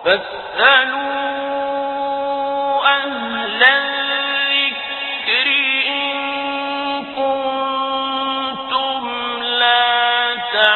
فاسألوا أهل الذكر إن كنتم لا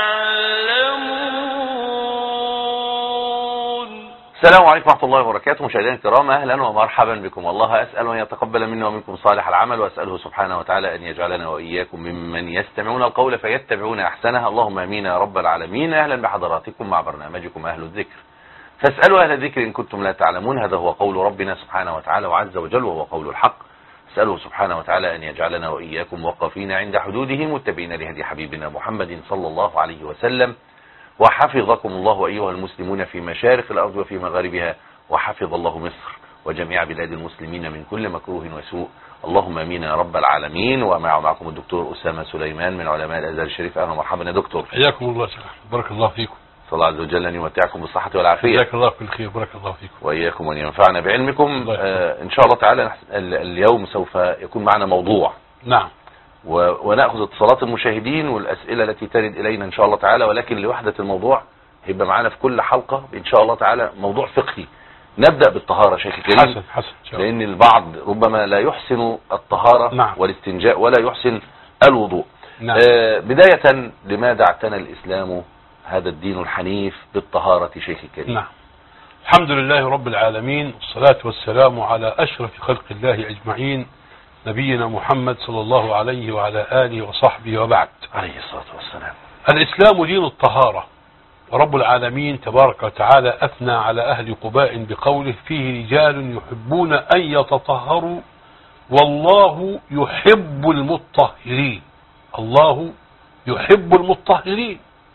تعلمون السلام عليكم ورحمة الله وبركاته مشاهدينا الكرام أهلا ومرحبا بكم والله أسأل أن يتقبل منا ومنكم صالح العمل وأسأله سبحانه وتعالى أن يجعلنا وإياكم ممن يستمعون القول فيتبعون أحسنه اللهم أمين يا رب العالمين أهلا بحضراتكم مع برنامجكم أهل الذكر فاسألوا أهل الذكر إن كنتم لا تعلمون هذا هو قول ربنا سبحانه وتعالى وعز وجل وهو قول الحق اسأله سبحانه وتعالى أن يجعلنا وإياكم وقفين عند حدوده متبعين لهدي حبيبنا محمد صلى الله عليه وسلم وحفظكم الله أيها المسلمون في مشارق الأرض وفي مغاربها وحفظ الله مصر وجميع بلاد المسلمين من كل مكروه وسوء اللهم امين يا رب العالمين ومع معكم الدكتور أسامة سليمان من علماء الأزهر الشريف أهلا ومرحبا يا دكتور حياكم الله سلام بارك الله فيكم صلى الله عز وجل أن يمتعكم بالصحة والعافية جزاك الله كل خير بارك الله فيكم وإياكم وأن ينفعنا بعلمكم الله يحفظك. آه إن شاء الله تعالى نحس- ال- اليوم سوف يكون معنا موضوع نعم و- ونأخذ اتصالات المشاهدين والأسئلة التي ترد إلينا إن شاء الله تعالى ولكن لوحدة الموضوع هيبقى معانا في كل حلقة إن شاء الله تعالى موضوع فقهي نبدأ بالطهارة شيخ الكريم حسن حسن إن شاء الله. لأن البعض ربما لا يحسن الطهارة نعم. والاستنجاء ولا يحسن الوضوء نعم آه بداية لماذا اعتنى الإسلام هذا الدين الحنيف بالطهارة شيخ الكريم نعم الحمد لله رب العالمين والصلاة والسلام على أشرف خلق الله أجمعين نبينا محمد صلى الله عليه وعلى آله وصحبه وبعد عليه الصلاة والسلام الإسلام دين الطهارة ورب العالمين تبارك وتعالى أثنى على أهل قباء بقوله فيه رجال يحبون أن يتطهروا والله يحب المطهرين الله يحب المطهرين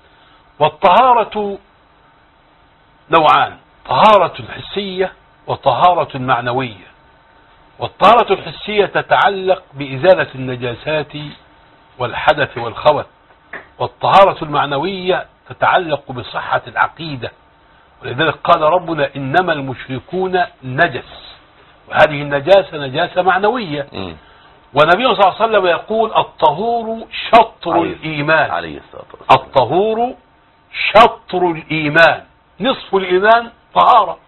والطهارة نوعان طهارة حسية وطهارة معنوية والطهارة الحسية تتعلق بإزالة النجاسات والحدث والخبث والطهارة المعنوية تتعلق بصحة العقيدة ولذلك قال ربنا إنما المشركون نجس وهذه النجاسة نجاسة معنوية مم. والنبي صلى الله عليه وسلم يقول الطهور شطر عليه- الإيمان عليه الصلاة والسلام الطهور شطر الإيمان نصف الإيمان طهارة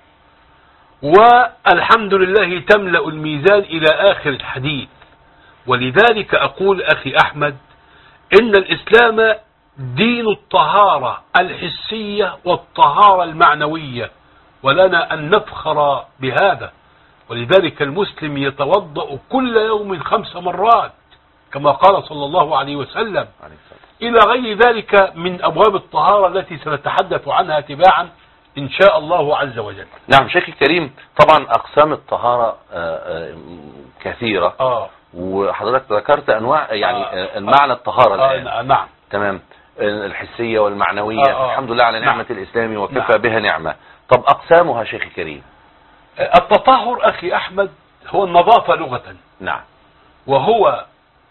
والحمد لله تملأ الميزان إلى آخر الحديث ولذلك أقول أخي أحمد إن الإسلام دين الطهارة الحسية والطهارة المعنوية ولنا أن نفخر بهذا ولذلك المسلم يتوضأ كل يوم خمس مرات كما قال صلى الله عليه وسلم عليه الصلاة إلى غير ذلك من أبواب الطهارة التي سنتحدث عنها تباعا إن شاء الله عز وجل نعم شيخ الكريم طبعا أقسام الطهارة آه، آه، كثيرة آه, وحضرتك ذكرت أنواع يعني آه. آه، المعنى الطهارة آه الآن نعم تمام آه، الحسية والمعنوية آه، آه. الحمد لله على نعم. نعمة الإسلام وكفى نعم. بها نعمة طب أقسامها شيخ الكريم التطهر أخي أحمد هو النظافة لغة نعم وهو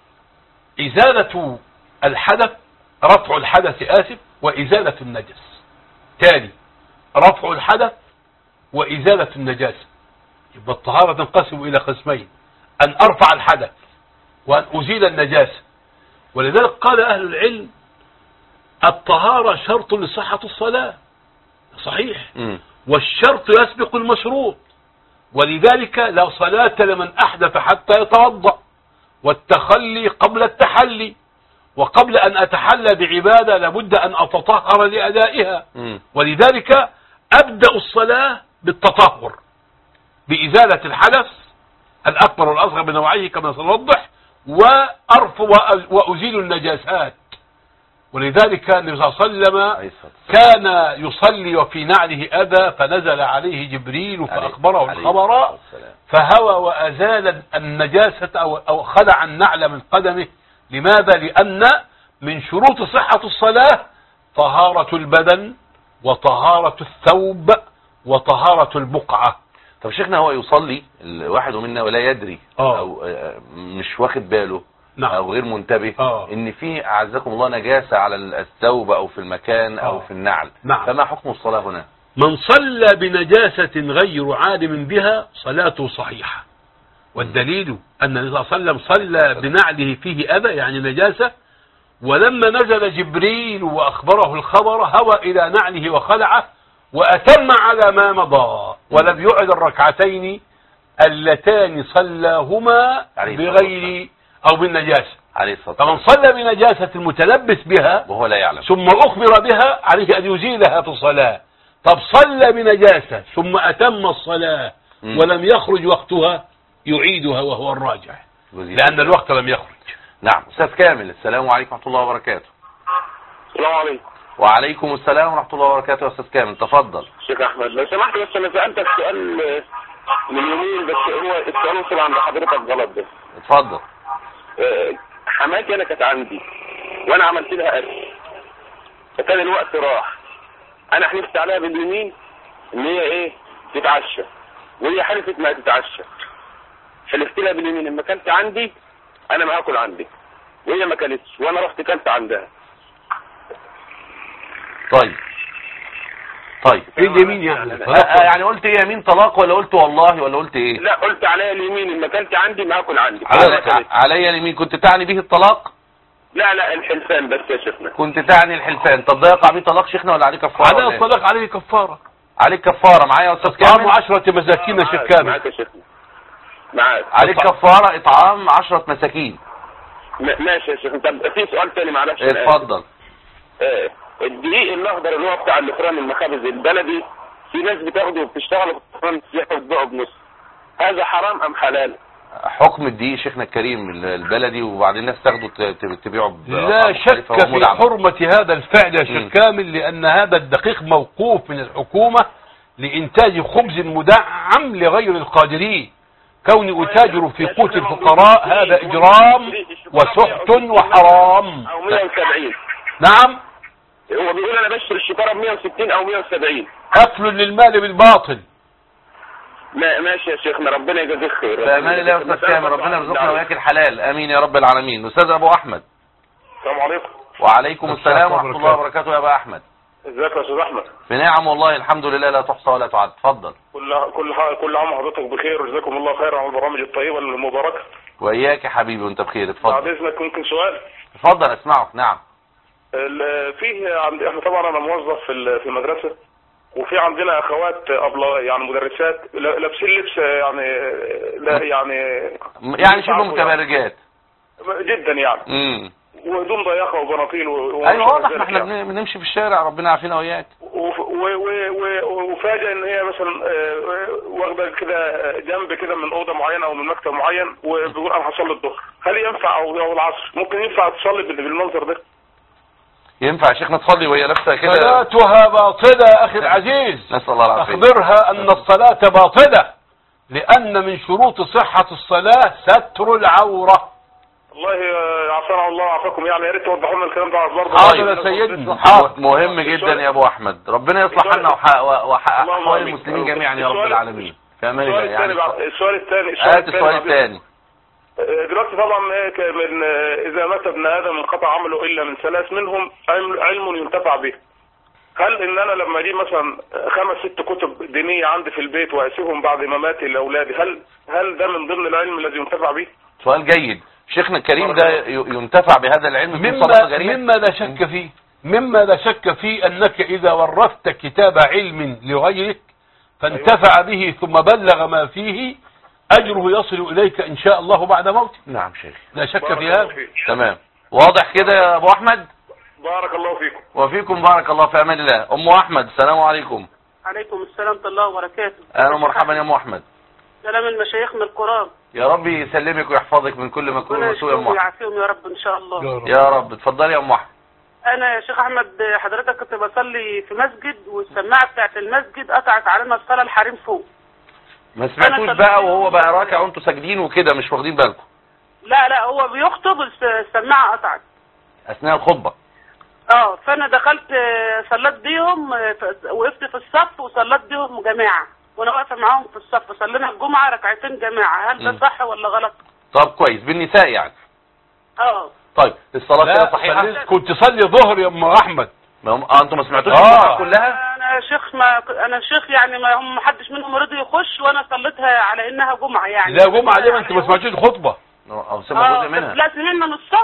إزالة الحدث رفع الحدث آسف وإزالة النجس تالي رفع الحدث وإزالة النجاسة يبقى الطهارة تنقسم إلى قسمين أن أرفع الحدث وأن أزيل النجاسة ولذلك قال أهل العلم الطهارة شرط لصحة الصلاة صحيح مم. والشرط يسبق المشروط ولذلك لا صلاة لمن أحدث حتى يتوضأ والتخلي قبل التحلي وقبل أن أتحلى بعبادة لابد أن أتطهر لأدائها مم. ولذلك أبدأ الصلاة بالتطهر بإزالة الحدث الأكبر والأصغر بنوعيه كما سنوضح وأرفع وأ- وأزيل النجاسات ولذلك النبي صلى الله عليه وسلم عليه الصلاة والسلام. كان يصلي وفي نعله أذى فنزل عليه جبريل فأخبره عليه الخبر الصلاة والسلام. فهوى وأزال النجاسة أو, أو خلع النعل من قدمه لماذا؟ لأن من شروط صحة الصلاة طهارة البدن وطهارة الثوب وطهارة البقعة طب شيخنا هو يصلي الواحد منا ولا يدري آه. أو آه، مش واخد باله نعم. أو غير منتبه آه. إن في أعزكم الله نجاسة على الثوب أو في المكان أو آه. في النعل نعم. فما حكم الصلاة هنا من صلى بنجاسة غير عالم بها صلاته صحيحة والدليل أن النبي صلى الله عليه وسلم صلى بنعله فيه أذى يعني نجاسة ولما نزل جبريل وأخبره الخبر هوى إلى نعله وخلعه وأتم على ما مضى ولم يعد الركعتين اللتان صلاهما عليه الصلاة بغير أو بالنجاسة عليه الصلاة فمن والسلام صلى بنجاسة المتلبس بها وهو لا يعلم ثم أخبر بها عليه أن يزيلها في الصلاة طب صلى بنجاسة ثم أتم الصلاة مم. ولم يخرج وقتها يعيدها وهو الراجح جزيلا. لأن الوقت لم يخرج نعم أستاذ كامل السلام عليكم ورحمة الله وبركاته السلام عليكم وعليكم السلام ورحمة الله وبركاته يا أستاذ كامل تفضل شيخ احمد لو سمحت بس انا سالتك سؤال آه، من يومين بس هو السؤال وصل عند حضرتك غلط بس اتفضل آه، حماتي انا كانت عندي وانا عملت لها اكل فكان الوقت راح انا حلفت عليها باليمين ان هي ايه تتعشى وهي حلفت ما تتعشى حلفت لها باليمين لما كانت عندي انا ما هاكل عندك وهي ما كانتش وانا رحت كلت عندها طيب طيب ايه اليمين يعني آه، آه، يعني قلت ايه يمين طلاق ولا قلت والله ولا قلت ايه لا قلت عليها اليمين لما كانت عندي ما هاكل عندك علي, وما كانتش. علي اليمين كنت تعني به الطلاق لا لا الحلفان بس يا شيخنا كنت تعني الحلفان طب ده يقع به طلاق شيخنا ولا عليه كفاره عليه ولا إيه؟ الصلاة عليه كفارة عليك كفاره معايا يا استاذ طعام كامل عشرة مساكين شيخ معاك- كامل معاك يا شيخنا معاك عليك كفاره اطعام عشرة مساكين م- ماشي يا شيخنا طب في سؤال تاني معلش أنا آسف. اتفضل آه، الدقيق الاخضر اللي هو بتاع الافران المخابز البلدي في ناس بتاخده وبتشتغل في الافران السياحي وتبيعه بنص هذا حرام ام حلال؟ حكم الدقيق شيخنا الكريم البلدي وبعدين الناس تاخده ت- ت- تبيعه ب- لا أسعار شك مختلفة في ومدعمة. حرمة هذا الفعل يا مم. شيخ كامل لأن هذا الدقيق موقوف من الحكومة لإنتاج خبز مدعم لغير القادرين كوني أتاجر في قوت الفقراء هذا إجرام وسحت وحرام او 170 نعم هو بيقول انا بشتري الشكاره ب 160 او 170 أكل للمال بالباطل ما ماشي يا شيخنا ربنا يجازيك خير بأمان الله يا أستاذ كامل ربنا يرزقنا وإياك الحلال آمين يا رب العالمين أستاذ أبو أحمد السلام عليكم وعليكم السلام السلام ورحمة الله وبركاته يا أبا أحمد ازيك يا استاذ احمد بنعم والله الحمد لله لا تحصى ولا تعد اتفضل كل كل كل عام وحضرتك بخير وجزاكم الله خيرا على البرامج الطيبه المباركه وإياك يا حبيبي وأنت بخير بعد اتفضل اذنك ممكن سؤال اتفضل اسمعك نعم ال- فيه عند احنا طبعا انا موظف في ال- في المدرسه وفي عندنا اخوات ابله يعني مدرسات لا- لابسين لبس يعني لا يعني يعني شبه متبرجات جدا يعني امم وهدوم ضيقه وبناطيل و- ايوه وما واضح شابه ما احنا ذلك يعني. بن- بنمشي في الشارع ربنا يعافينا وإياك وف- و- و- و- وفاجئ ان هي مثلا آه، واخده كده جنب كده من اوضه معينه او من مكتب معين وبيقول انا هصلي الظهر هل ينفع او او العصر ممكن ينفع تصلي بال- بالمنظر ده ينفع يا شيخنا تصلي وهي لابسه كده صلاتها باطلة يا أخي العزيز نسأل الله العافية أخبرها أن الصلاة باطلة لأن من شروط صحة الصلاة ستر العورة والله آه، عافانا الله وعافاكم يعني يا ريت توضحوا لنا الكلام ده برضه حاضر يا سيدنا حاضر مهم جدا يا ابو احمد ربنا يصلح حالنا وحق- وحق اللهم احوال آمين. المسلمين جميعا يا رب السؤال- العالمين في امان الله السؤال الثاني يعني بعد السؤال الثاني هات السؤال بعد- الثاني آه، دلوقتي طبعا آه، ك- من آه، اذا مات ابن ادم انقطع عمله الا من ثلاث منهم علم, علم ينتفع به هل ان انا لما اجيب مثلا خمس ست كتب دينيه عندي في البيت واسيبهم بعد ما مات لاولادي هل هل ده من ضمن العلم الذي ينتفع به؟ سؤال جيد شيخنا الكريم ده ي- ينتفع بهذا العلم في صدقه مما, جريمه مما لا شك فيه مما لا شك فيه أنك إذا ورثت كتاب علم لغيرك فانتفع به ثم بلغ ما فيه أجره يصل إليك إن شاء الله بعد موته نعم شيخ لا شك بارك في الله هذا فيك. تمام واضح كده يا ابو احمد بارك الله فيكم وفيكم بارك الله في امان الله ام احمد السلام عليكم عليكم السلام ورحمة الله وبركاته اهلا ومرحبا يا ام احمد سلام المشايخنا الكرام يا رب يسلمك ويحفظك من كل مكروه ربنا وسوء يا ام يشفيهم احمد ويعافيهم يا رب إن شاء الله يا رب اتفضلي يا ام احمد أنا يا شيخ أحمد حضرتك كنت بصلي في مسجد والسماعة بتاعت المسجد قطعت علينا الصلاة الحريم فوق ما سمعتوش أنا بقى صليت- وهو بقى راكع وانتوا ساجدين وكده مش واخدين بالكم لا لا هو بيخطب الس- السماعة قطعت اثناء الخطبه اه فأنا دخلت آه، صليت بيهم آه، ف- وقفت في الصف وصليت بيهم جماعة وأنا واقفة معاهم في الصف صلينا الجمعة ركعتين جماعة هل مم. ده صح ولا غلط؟ طب كويس بالنساء يعني اه طيب الصلاه كده لا صحيحه صليت- كنت صلي ظهر يا أم أحمد ما هم اه انتوا ما سمعتوش آه. الجمعه كلها انا شيخ ما انا شيخ يعني ما هم محدش منهم رضي يخش وانا صليتها على انها جمعه يعني لا جمعة ليه ما أنت ما سمعتوش الخطبة او سمع اه جزء منها لا سمعنا نصها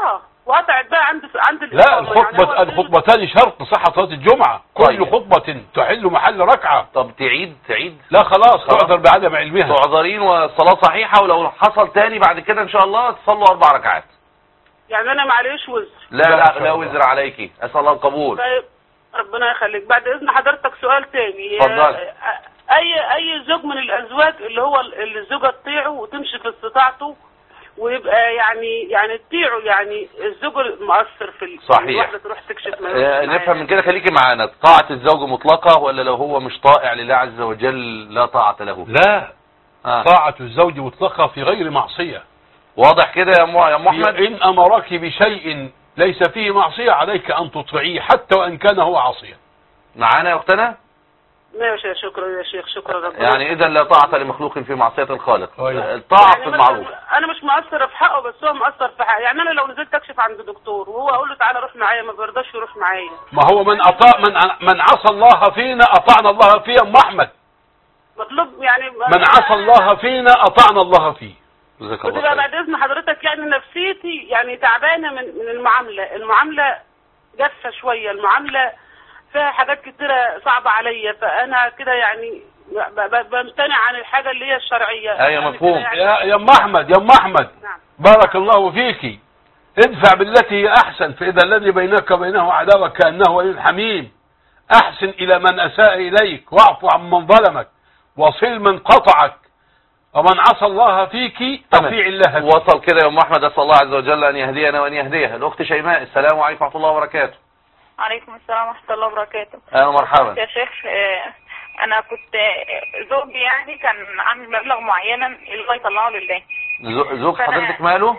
وقطعت بقى عند عند لا الإقامة. يعني الخطبة هو- الخطبتان شرط صحة صلاة الجمعة كل طيب. خطبة تحل محل ركعة طب تعيد تعيد لا خلاص خلاص. تعذر بعدم علمها تعذرين والصلاة صحيحة ولو حصل تاني بعد كده ان شاء الله تصلوا اربع ركعات يعني انا معليش وزر لا لا، لا إن شاء لا الله. وزر عليكي اسال الله القبول طيب ربنا يخليك بعد اذن حضرتك سؤال تاني اتفضل. آه، اي اي زوج من الازواج اللي هو اللي الزوجه تطيعه وتمشي في استطاعته ويبقى يعني يعني تطيعه يعني الزوج المؤثر في ال- صحيح. الواحده تروح تكشف ما آه، يمشي نفهم من معاه. كده خليكي معانا طاعة الزوج مطلقة ولا لو هو مش طائع لله عز وجل لا طاعة له لا آه. طاعة الزوج مطلقة في غير معصية واضح كده يا م- يا ام احمد إن أمرك بشيء ليس فيه معصية عليك أن تطيعيه حتى وإن كان هو عاصيا معانا يا اختنا ماشي يا شكرا يا شيخ شكرا ربنا يعني اذا لا طاعة لمخلوق في معصية الخالق طيب. آه، الطاعة يعني في مثلاً المعروف انا مش مؤثر في حقه بس هو مؤثر في حقي يعني انا لو نزلت اكشف عند دكتور وهو اقول له تعالى روح معايا ما بيرضاش يروح معايا ما هو من أطاع من من عصى الله فينا أطعنا الله فيه يا أم أحمد مطلوب يعني من عصى الله فينا أطعنا الله فيه جزاك الله وتبقى خير بعد اذن حضرتك يعني نفسيتي يعني تعبانه من من المعامله المعامله جافه شويه المعامله فيها حاجات كتيره صعبه عليا فانا كده يعني ب- ب- بمتنع عن الحاجه اللي هي الشرعيه أيوة يعني مفهوم. كده يعني- يا يا أم أحمد يا أم أحمد نعم بارك الله فيك ادفع بالتي هي أحسن فإذا الذي بينك وبينه عداوة كأنه ولي حميم أحسن إلى من أساء إليك واعف عن من ظلمك وصل من قطعك ومن عصى الله فيك تمام. أطيع الله فيك. وصل كده يا ام احمد اسال الله عز وجل ان يهدينا وان يهديها الاخت شيماء السلام عليكم ورحمه الله وبركاته عليكم السلام ورحمة الله وبركاته اهلا ومرحبا يا شيخ آه، أنا كنت آه، زوجي يعني كان عامل مبلغ معينا الله يطلعه لله زو- زوج فأنا- حضرتك ماله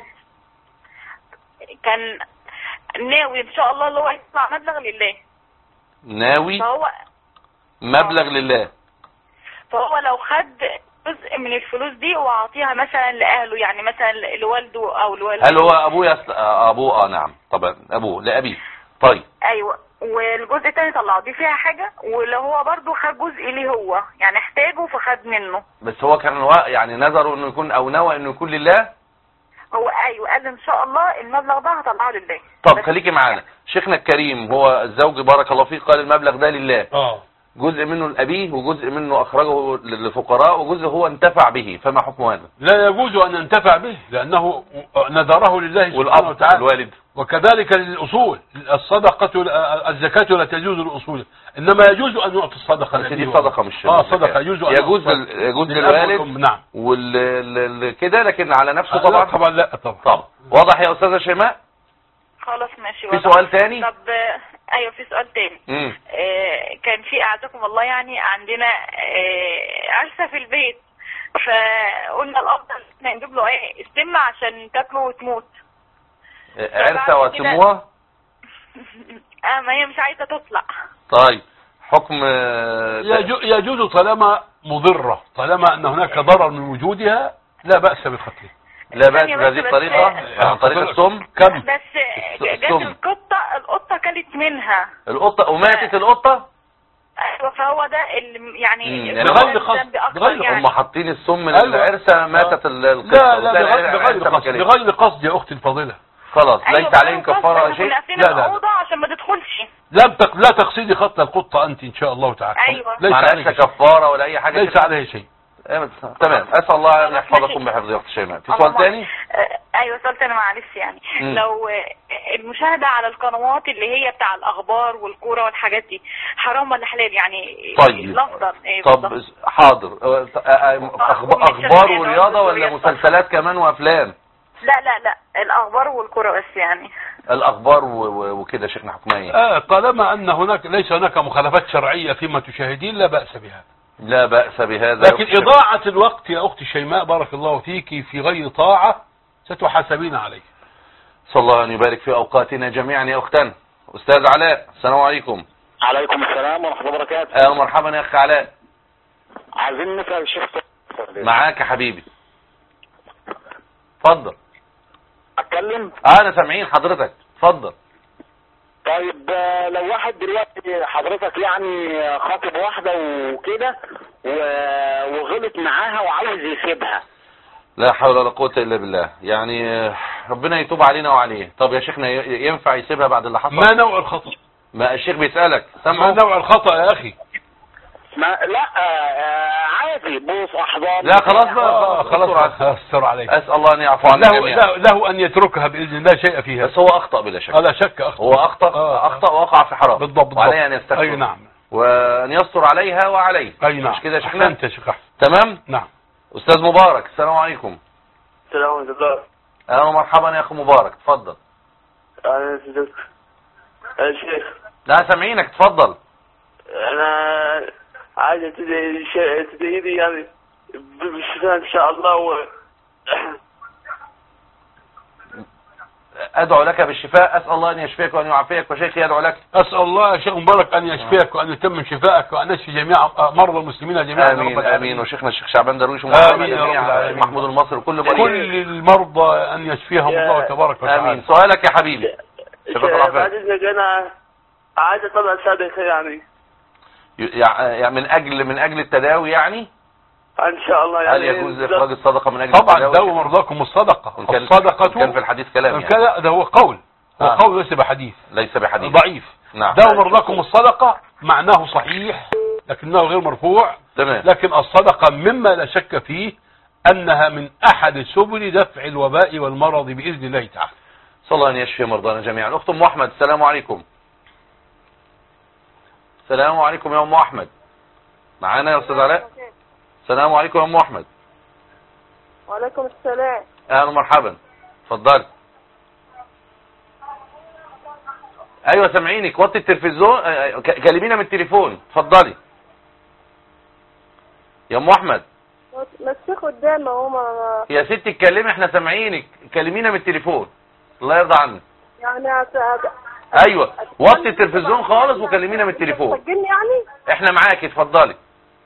كان ناوي إن شاء الله اللي هو يطلع مبلغ لله ناوي فهو مبلغ لله فهو لو خد جزء من الفلوس دي وعطيها مثلا لأهله يعني مثلا لوالده أو لوالده هل هو ابوه يس... آه، ابوه اه نعم طبعا ابوه لابيه طيب ايوه والجزء التاني طلعه دي فيها حاجة ولو هو برضو خد جزء ليه هو يعني احتاجه فخد منه بس هو كان وا- يعني نظره انه يكون او نوى انه يكون لله هو ايوه قال ان شاء الله المبلغ ده هطلعه لله طب بس- خليكي معانا شيخنا الكريم هو الزوج بارك الله فيه قال المبلغ ده لله اه جزء منه لابيه وجزء منه اخرجه للفقراء وجزء هو انتفع به فما حكم هذا لا يجوز أن ننتفع به لأنه نذره لله سبحانه والاب وتعالى الوالد وكذلك للأصول الصدقة الزكاة لا تجوز للأصول إنما يجوز أن يعطي الصدقة بس دي لأبيه صدقه مش اه مش صدقة زكاة. يجوز أن يجوز يعطي لل- يجوز للأب للوالد والأم، نعم وال ال- ال- كده لكن على نفسه لا طبعا طبعا لا طبعا طبعا واضح يا استاذه شيماء خلاص ماشي في واضح. سؤال تاني طب آه، ايوه في سؤال تاني امم آه، كان في اعزكم الله يعني عندنا آه، عرسه في البيت فقلنا الافضل إن احنا نجيب له ايه السمه عشان تاكله وتموت عرسه وسموها اه ما هي مش عايزه تطلع طيب حكم آه، يجو- يجوز طالما مضرة طالما أن هناك ضرر من وجودها لا بأس بقتله لا بأس ثانية بس بهذه بس- الطريقة آه، عن طريق السم كم بس جت السم. القطه القطه كلت منها القطة وماتت القطة ايوه فهو ده اللي يعني مم، اللي يعني هو بغير قصد، الذنب أكتر بغير- يعني. هم حاطين السم أيوة. للعرسة ماتت ال- القطة لا لا وتلاقي بغير, العرسة بغير ما قصد كلتش. بغير قصد يا أختي الفاضلة خلاص أيوة ليس عليهم بغير قصد، كفارة ولا إحنا شيء كنا قافلين لا، لا، لا. الأوضة عشان ما تدخلش لم تق... لا تقصدي قتل القطة أنت إن شاء الله تعالى أيوة. ليس معلش عليك شيء. كفارة ولا أي حاجة ليس كده. عليه شيء إيه، تمام أسأل الله أن خلاص، يحفظكم ماشي. بحفظ يا أخت شيماء في اللهم- سؤال تاني آه، ايوه سؤال تاني معلش يعني مم. لو آه، المشاهدة على القنوات اللي هي بتاع الأخبار والكورة والحاجات دي حرام ولا حلال يعني طيب. الأفضل إيه طب بالظبط؟ حاضر أه، أه، أه، أخب- أخبار ورياضة ولا مسلسلات كمان وأفلام لا لا لا الأخبار والكورة بس يعني الأخبار و- و- وكده شيخنا حكمها إيه آه طالما أن هناك ليس هناك مخالفات شرعية فيما تشاهدين لا بأس بها لا بأس بهذا لكن إضاعة الوقت يا أختي شيماء بارك الله فيك في غير طاعة ستحاسبين عليه صلى الله أن يبارك في أوقاتنا جميعا يا أختنا أستاذ علاء السلام عليكم عليكم السلام ورحمة الله وبركاته أهلا مرحبا يا أخ علاء عايزين نسأل الشيخ سؤال. معاك يا حبيبي اتفضل أتكلم اه انا سامعين حضرتك اتفضل طيب آه، لو واحد دلوقتي حضرتك يعني خاطب واحدة وكده و- وغلط معاها وعاوز يسيبها لا حول ولا قوة الا بالله يعني آه، ربنا يتوب علينا وعليه طب يا شيخنا ي- ينفع يسيبها بعد اللي حصل ما نوع الخطأ ما الشيخ بيسألك ما سامعه نوع الخطأ يا أخي ما لا آه، عادي بوس احضان لا خلاص بقى آه، خلاص خلاص استر عليك اسال الله ان يعفو عنا له, جميعا له, له أن يتركها بإذن الله شيء فيها بس هو اخطا بلا شك آه، لا شك أخطأ هو اخطا آه. اخطا ووقع في حرام بالضبط بالضبط وعليه ان يستغفر أي نعم وان يستر عليها وعليه أي نعم مش كده يا شيخنا أحسنت يا شيخ أحسن تمام نعم استاذ مبارك السلام عليكم السلام عليكم اهلا ومرحبا يا اخو مبارك اتفضل انا يا شيخ لا سامعينك اتفضل انا عايز ابتدي شيء تدعيني يعني بالشفاء ان شاء الله و... ادعو لك بالشفاء اسال الله ان يشفيك وان يعافيك وشيخي يدعو لك أسأل الله يا شيخ مبارك أن يشفيك وأن يتم شفائك وأن يشفي جميع مرضى المسلمين جميعا يا رب امين العالمين. امين وشيخنا الشيخ شعبان درويش آمين يا رب العالمين. محمود المصري وكل مريض كل المرضى أن يشفيهم يا- الله تبارك وتعالى امين سؤالك يا حبيبي شباب العافية. بعد اذنك انا عايز اطلع صدقه يعني يع- يعني من اجل من اجل التداوي يعني ان شاء الله يعني هل يجوز اخراج الصدقه من اجل طبعا التداوي داووا مرضاكم الصدقة إن كان الصدقة إن كان في الحديث كلام إن يعني كان لا، ده هو قول هو آه. قول ليس بحديث ليس بحديث ضعيف نعم داووا مرضاكم الصدقة معناه صحيح لكنه غير مرفوع تمام لكن الصدقة مما لا شك فيه أنها من أحد سبل دفع الوباء والمرض بإذن الله تعالى صلى الله ان يشفي مرضانا جميعا اخت ام احمد السلام عليكم السلام عليكم يا ام احمد معانا يا استاذ علاء السلام عليكم يا ام احمد وعليكم السلام اهلا ومرحبا اتفضلي ايوه سامعينك وطي التلفزيون آه، ك- كلمينا من التليفون اتفضلي يا ام احمد مسك قدام اهو ما- يا ستي اتكلمي احنا سامعينك كلمينا من التليفون الله يرضى عنك يعني هت- هت- ايوه وطي التلفزيون خالص وكلمينا من التليفون تسجلني يعني احنا معاكي اتفضلي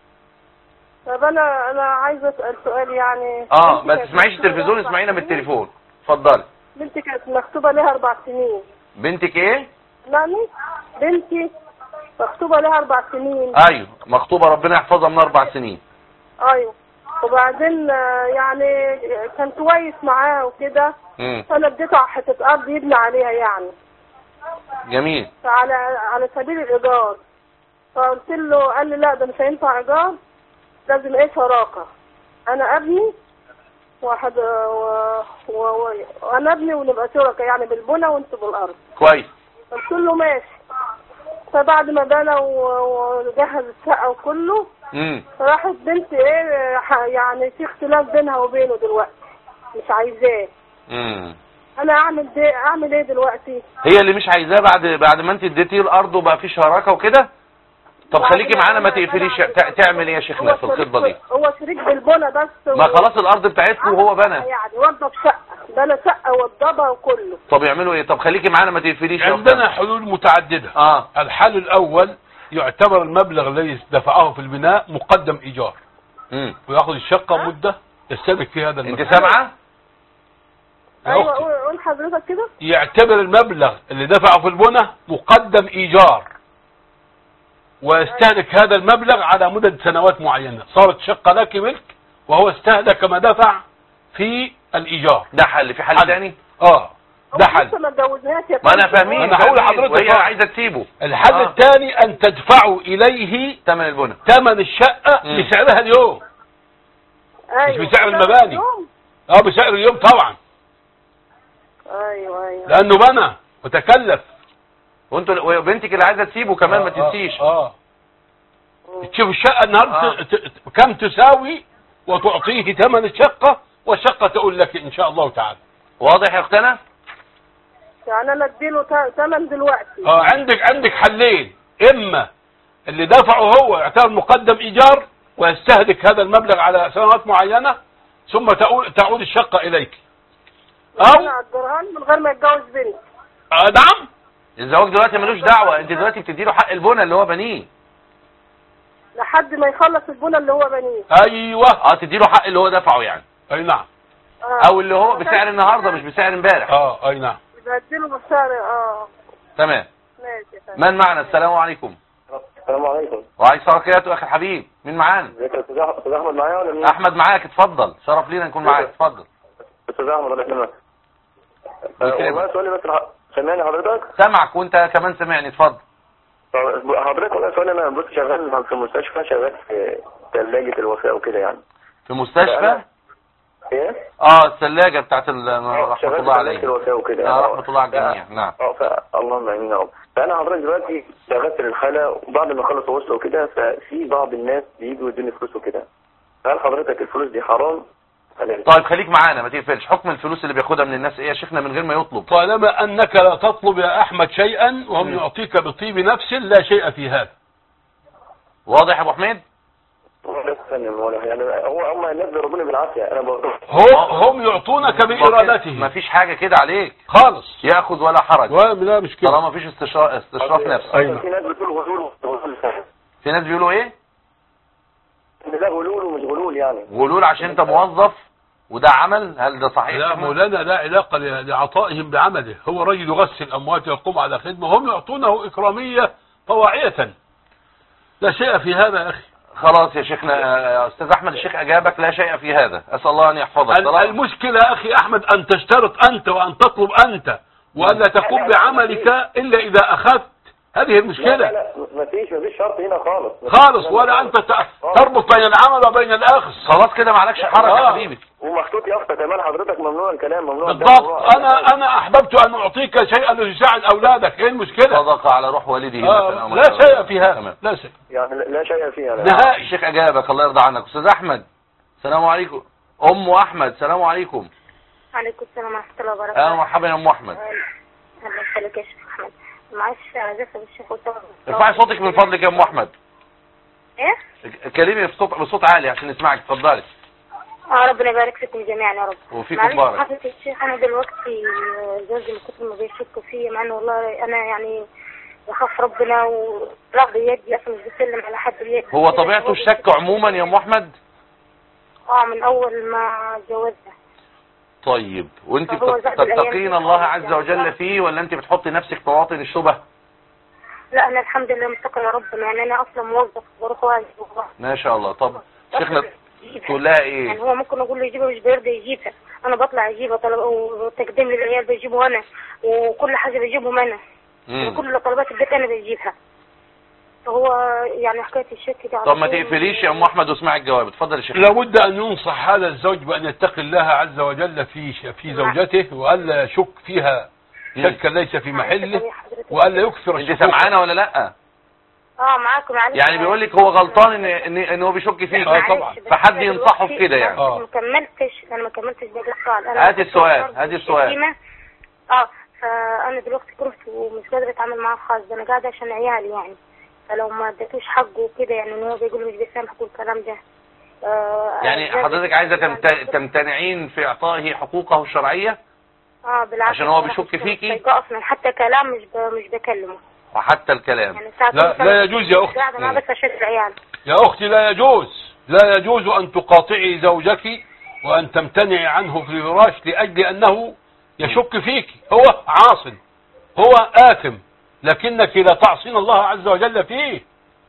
طب انا انا عايزه اسال سؤال يعني اه بنتي ما كانت تسمعيش مخطوبة التلفزيون لها اسمعينا من أربع سنين. التليفون اتفضلي بنتي كانت مخطوبه لها اربع سنين بنتك ايه يعني بنتي مخطوبه لها اربع سنين ايوه مخطوبه ربنا يحفظها من اربع سنين ايوه وبعدين آه، يعني كان كويس معاها وكده امم فانا اديته حته ارض يبني عليها يعني جميل فعلى على سبيل الايجار فقلت له قال لي لا ده مش هينفع ايجار لازم ايه شراكه انا ابني واحد و... و... و... وانا ابني ونبقى شركاء يعني بالبنى وانتوا بالارض كويس قلت له ماشي فبعد ما بنى و- وجهز الشقه وكله امم راحت بنتي ايه ح- يعني في اختلاف بينها وبينه دلوقتي مش عايزاه امم انا اعمل دي اعمل ايه دلوقتي هي اللي مش عايزاه بعد بعد ما انت اديتيه الارض وبقى في شراكه وكده طب بعد خليكي ما معانا ما أنا- تقفليش أنا- تع- تعمل ايه يا شيخنا هو في الخطبه شريك دي هو شريك بالبنى بس ما خلاص الارض بتاعتكم وهو بنى يعني وضب شقه بنى شقه وضبها وكله طب يعملوا ايه طب خليكي معانا ما تقفليش يا عندنا أختنا. حلول متعددة اه الحل الأول يعتبر المبلغ الذي دفعه في البناء مقدم إيجار امم ويأخذ الشقة مدة يستمك في هذا انت المبلغ سامعه يا ايوه أختي. قول قول حضرتك كده يعتبر المبلغ اللي دفعه في البنى مقدم إيجار ويستهلك هذا المبلغ على مدة سنوات معينة صارت شقة لك ملك وهو استهلك ما دفع في الإيجار ده حل في حل حل. تاني اه ده هو حل لسه ما اتجوزناش يا ما انا فندم. فاهمين أنا هقول فاهمين، لحضرتك وهي آه. عايزه تسيبه الحل آه. الثاني أن تدفعوا إليه ثمن البنى ثمن الشقة مم. بسعرها اليوم ايوه مش بسعر المباني. يوم. اه بسعر اليوم طبعا ايوه ايوه لأنه بنى وتكلف وانتوا وبنتك اللي عايزه تسيبه كمان ما آه، تنسيش اه تشوف الشقة النهاردة آه. ت- ت- كم تساوي وتعطيه ثمن الشقة والشقة تقول لك إن شاء الله تعالى واضح يا اختنا يعني انا اديله تا- تمن دلوقتي اه عندك عندك حلين إما اللي دفعه هو يعتبر مقدم إيجار ويستهلك هذا المبلغ على سنوات معينة ثم تعود تعود الشقة إليك أو انا اجرها له من غير ما يتجوز بنتي آه نعم الزواج دلوقتي ملوش دعوه انت دلوقتي بتديله حق البنى اللي هو بنيه لحد ما يخلص البنى اللي هو بنيه أيوه اه تديله حق اللي هو دفعه يعني أي نعم اه او اللي هو بسعر النهارده مش بسعر امبارح اه أي نعم بديله بسعر اه تمام ماشي يا فندم. من معنا السلام عليكم السلام عليكم وعليكم السلام ورحمه اخي الحبيب مين معانا ازيك يا استاذ أحمد- أستاذ احمد معايا ولا مين؟ احمد معاك اتفضل شرف لينا نكون معاك اتفضل استاذ احمد الله يسلمك آه، بيكلمك. والله سؤالي بس الح- سامعني حضرتك؟ سامعك وانت كمان سامعني اتفضل طب حضرتك والله سؤالي انا بص شغال في المستشفى شغال في ثلاجة الوفاء وكده يعني في مستشفى ايه؟ اه الثلاجة بتاعت ال- آه، رحمة شغال الله في عليه ثلاجة الوفاء وكده آه، يعني. رحمة الله على ف- الجميع نعم اه ف- اللهم امين يا رب فانا حضرتك دلوقتي اشتغلت للحالة وبعد ما خلصوا وصلوا وكده ففي بعض الناس بيجوا يدوني فلوس وكده فهل حضرتك الفلوس دي حرام؟ ولا لا؟ طيب خليك معانا ما تقفلش حكم الفلوس اللي بياخدها من الناس ايه يا شيخنا من غير ما يطلب طالما أنك لا تطلب يا أحمد شيئا وهم يعطيك بطيب نفس لا شيء في هذا واضح يا ابو حميد ولا استنى ولا يعني هو هم الناس بيربوني بالعافية انا بقول هم, هم يعطونك ما بإرادتهم فيش حاجة كده عليك خالص ياخد ولا حرج ولا مش كده طالما مفيش استشراف استشراف نفس أيوة. في ناس بتقول غلول وغلول في ناس بيقولوا ايه ان ده غلول ومش غلول يعني غلول عشان انت موظف وده عمل هل ده صحيح لا مولانا لا علاقة ل- لعطائهم بعمله هو رجل يغسل الأموات يقوم على خدمة هم يعطونه إكرامية طواعية لا شيء في هذا يا أخي خلاص يا شيخنا يا استاذ احمد الشيخ اجابك لا شيء في هذا اسال الله ان يحفظك ال- طالما- المشكلة يا أخي أحمد أن تشترط أنت وأن تطلب أنت وأن لا تقوم بعملك إلا إذا أخذت هذه لا لا المشكلة لا مفيش مفيش شرط هنا خالص خالص ولا أنت ت- تربط بين العمل وبين الأخذ خلاص كده معلكش حرج يا آه. حبيبي ومخطوط يافطة كمان حضرتك ممنوع الكلام ممنوع الدم، ممنوع بالضبط أنا أنا أحببت أن أعطيك شيئا ليساعد أولادك إيه المشكلة صدق على روح والده مثلا أو آه ما لا شابه شيء ذلك. في هذا تمام. لا شيء يعني لا شيء فيها لا. نهائي الشيخ اجابك الله يرضى عنك استاذ احمد السلام عليكم ام احمد السلام عليكم عليكم السلام ورحمة الله اهلا وبركاته مرحبا يا ام احمد أهلا وسهلا يا شيخ أحمد معلش عايزة أسأل الشيخ أسامة ارفعي صوتك من فضلك يا ام احمد إيه؟ كلمي بصوت بصوت عالي عشان نسمعك اتفضلي اه ربنا يبارك فيكم جميعا يا رب وفيكم معلش بارك. حضرة الشيخ أنا دلوقتي زوجي من كتر ما بيشك فيا مع إنه والله أنا يعني بخاف ربنا ورغد يدي أصلا مش بسلم على حد بيدي هو طبيعته الشك عموما يا ام احمد اه من أول ما اتجوزنا طيب وانت فهو بت- زاد الأيام تتقين دي الله خالص عز يعني. وجل فيه ولا انت بتحطي نفسك في مواطن الشبه لا أنا الحمد لله متقية ربنا يعني أنا أصلا موظف بروح واجي ما شاء الله طب شيخنا تقول لها يعني ايه هو ممكن اقول له يجيبها مش بيرضى يجيبها انا بطلع اجيبها طلب وتقديم للعيال بجيبه انا وكل حاجه بجيبهم انا مم. وكل طلبات البيت انا بجيبها فهو يعني حكايه الشك دي على طب ما طول. تقفليش يا ام احمد واسمعي الجواب اتفضل يا شيخ لابد أن ينصح هذا الزوج بأن يتقي الله عز وجل في في زوجته وألا يشك فيها شكا ليس في محله وألا يكثر انت الشكوك سمعانه ولا لا اه معاكم معلش يعني بيقول لك هو غلطان ان ان, إن هو بيشك فيك آه، طبعا. فحد ينصحه في كده يعني آه. ما كملتش انا ما كملتش باقي السؤال انا هاتي السؤال، هاتي السؤال. شتيمة. اه فانا دلوقتي كرهت ومش قادره اتعامل معاه خالص ده انا قاعده عشان عيالي يعني فلو ما اديتوش حقه وكده يعني ان هو بيقول مش بيسامحك والكلام ده آه يعني أنا- حضرتك عايزه تمت- تمتنعين في اعطائه حقوقه الشرعيه اه بالعكس عشان هو بصراحة بيشك مش فيكي؟ متضايقة اصلا حتى كلام مش ب... مش بكلمه وحتى الكلام يعني ساعات لا- مثلاً لا يجوز يا أختي. قاعده معاه بس عشان العيال يا أختي لا يجوز لا يجوز أن تقاطعي زوجك وأن تمتنعي عنه في الفراش لأجل أنه يشك فيك هو عاص هو آثم لكنك لا تعصين الله عز وجل فيه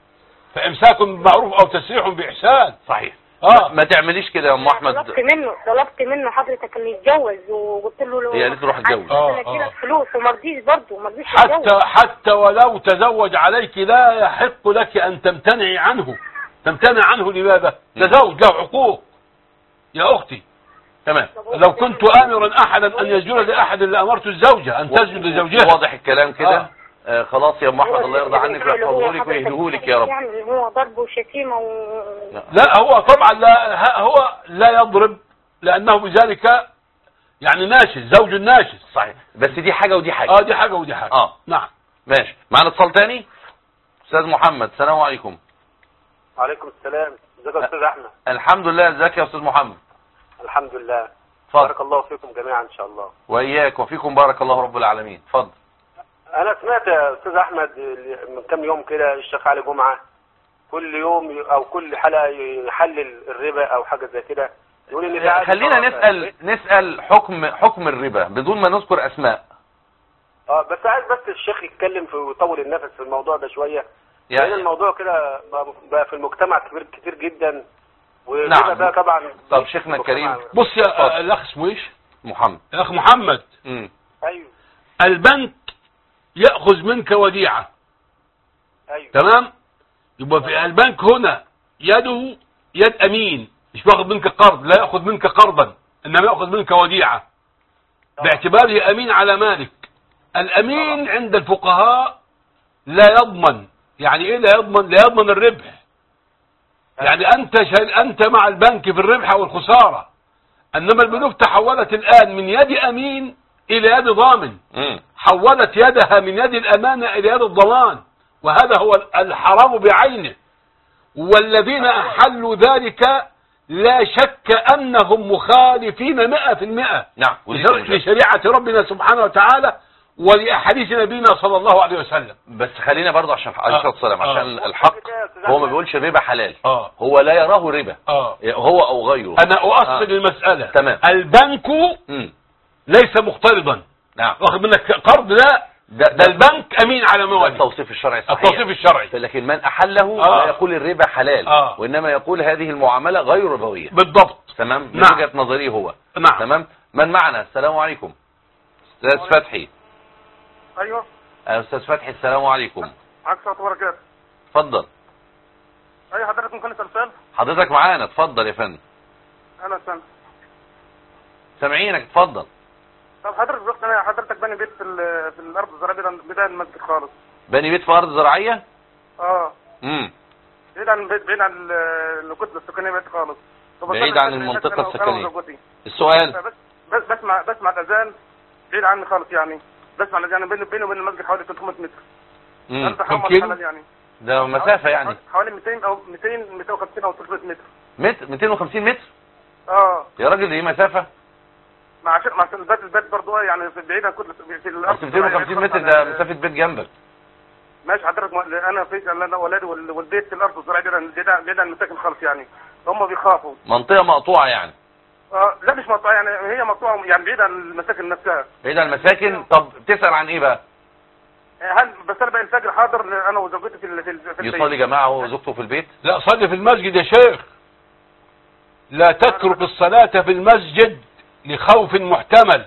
فإمساك بمعروف أو تسريح بإحسان صحيح آه ما تعمليش كده يا ام احمد طلبت منه طلبت منه حضرتك انه يتجوز وقلت له لو هي قالت له روح اتجوز. آه، انا اديلك آه. فلوس وما رضيش برضه ما رضيش يتجوز حتى حتى ولو تزوج عليك لا يحق لك أن تمتنعي عنه تمتنع عنه لماذا؟ تزوج له حقوق يا أختي تمام لو كنت آمرا أحدا أن يسجد لأحد لأمرت الزوجة أن تسجد لزوجها واضح الكلام كده آه. آه خلاص يا ام احمد هو الله يرضى عنك اللي هو ويحفظه لك حضرتك ويهديه لك يا رب يعني ان هو ضرب وشتيمه و لا. لا هو طبعا لا ه- هو لا يضرب لأنه بذلك يعني ناشز زوج ناشز صحيح بس دي حاجه ودي حاجه اه دي حاجة ودي حاجة اه نعم ماشي معنا اتصال تاني استاذ محمد السلام عليكم وعليكم السلام ازيك يا استاذ احمد الحمد لله ازيك يا استاذ محمد الحمد لله اتفضل بارك الله فيكم جميعا ان شاء الله واياك وفيكم بارك الله رب العالمين اتفضل انا سمعت يا استاذ احمد من كام يوم كده الشيخ علي جمعه كل يوم ي- او كل حلقه يحلل الربا او حاجه زي كده يقول ان ده عادي خلينا طبعاً. نسال نسال حكم حكم الربا بدون ما نذكر اسماء اه بس عايز بس الشيخ يتكلم في ويطول النفس في الموضوع ده شويه لان يعني الموضوع كده بقى- بقى في المجتمع كبير كتير جدا نعم. والربا ده طبعا طب شيخنا الكريم بص يا اتفضل. آه، الأخ اسمه إيش؟ محمد الأخ محمد امم ايوه البنك يأخذ منك وديعة ايوه تمام يبقى في البنك هنا يده يد أمين مش باخذ منك قرض لا يأخذ منك قرضا إنما يأخذ منك وديعة باعتباره أمين على مالك الأمين عند الفقهاء لا يضمن يعني إيه لا يضمن لا يضمن الربح يعني أنت شا- أنت مع البنك في الربح أو الخسارة إنما البنوك تحولت الآن من يد أمين إلى يد ضامن مم. حولت يدها من يد الأمانة إلى يد الضمان وهذا هو الحرام بعينه والذين أحلوا ذلك لا شك أنهم مخالفين مئة في المئة نعم وليس لشر- مجاز. لشريعة ربنا سبحانه وتعالى ولأحاديث نبينا صلى الله عليه وسلم بس خلينا برضه عشان عليه الصلاه والسلام آه. عشان الحق هو ما بيقولش الربا حلال آه. هو لا يراه ربا آه. هو او غيره أنا أؤصل آه. المسألة تمام. البنك مم. ليس مقترضا نعم واخد منك قرض لا ده ده البنك أمين على ده موالي التوصيف الشرعي صحيح التوصيف الشرعي لكن من احله آه. لا يقول الربا حلال آه. وانما يقول هذه المعامله غير ربويه بالضبط تمام من نعم. وجهه نظري هو نعم تمام من معنا السلام عليكم استاذ فتحي ايوه آه، استاذ فتحي السلام عليكم معاك صوت وبركاته اتفضل اي حضرتك ممكن اسال سؤال حضرتك معانا اتفضل يا فندم انا سامع سامعينك اتفضل طب حضرتك دلوقتي انا حضرتك بني بيت في, ال- في الارض الزراعيه بعيد عن- بعيد عن المسجد خالص بني بيت في ارض زراعيه اه امم بعيد عن بعيد, بعيد عن ال- الكتله السكانيه بعيد خالص فبصلي بعيد عن الفجر هناك المنطقة أنا و- أنا السكنية. وزوجتي. السؤال فبس بس بسمع بسمع الاذان بعيد عني خالص يعني بسمع الاذان بيني بيني وبين المسجد حوالي 300 متر امم هل تحرم كم كيلو؟ ولا حلال يعني ده مسافه يعني حوالي 200 او 200 250 او 300 متر متر 250 متر اه يا راجل دي مسافه مع عشان مع عشان البيت البيت برضه يعني في- بعيد عن كتله في الارض اصل 250 متر ده مسافه بيت جنبك ماشي حضرتك ما- انا في انا ولادي وال- والبيت في الارض الزراعيه بعيد عن- بعيد عن- بعيد عن المساكن خالص يعني هم بيخافوا منطقه مقطوعه يعني اه لا مش مقطوعه يعني هي مقطوعه يعني بعيد عن المساكن نفسها بعيد عن المساكن طب بتسال عن ايه بقى هل بس انا بقى الفجر حاضر انا وزوجتي في ال- في ال- في البيت يصلي جماعه هو وزوجته في البيت لا صلي في المسجد يا شيخ لا تترك الصلاة في المسجد لخوف محتمل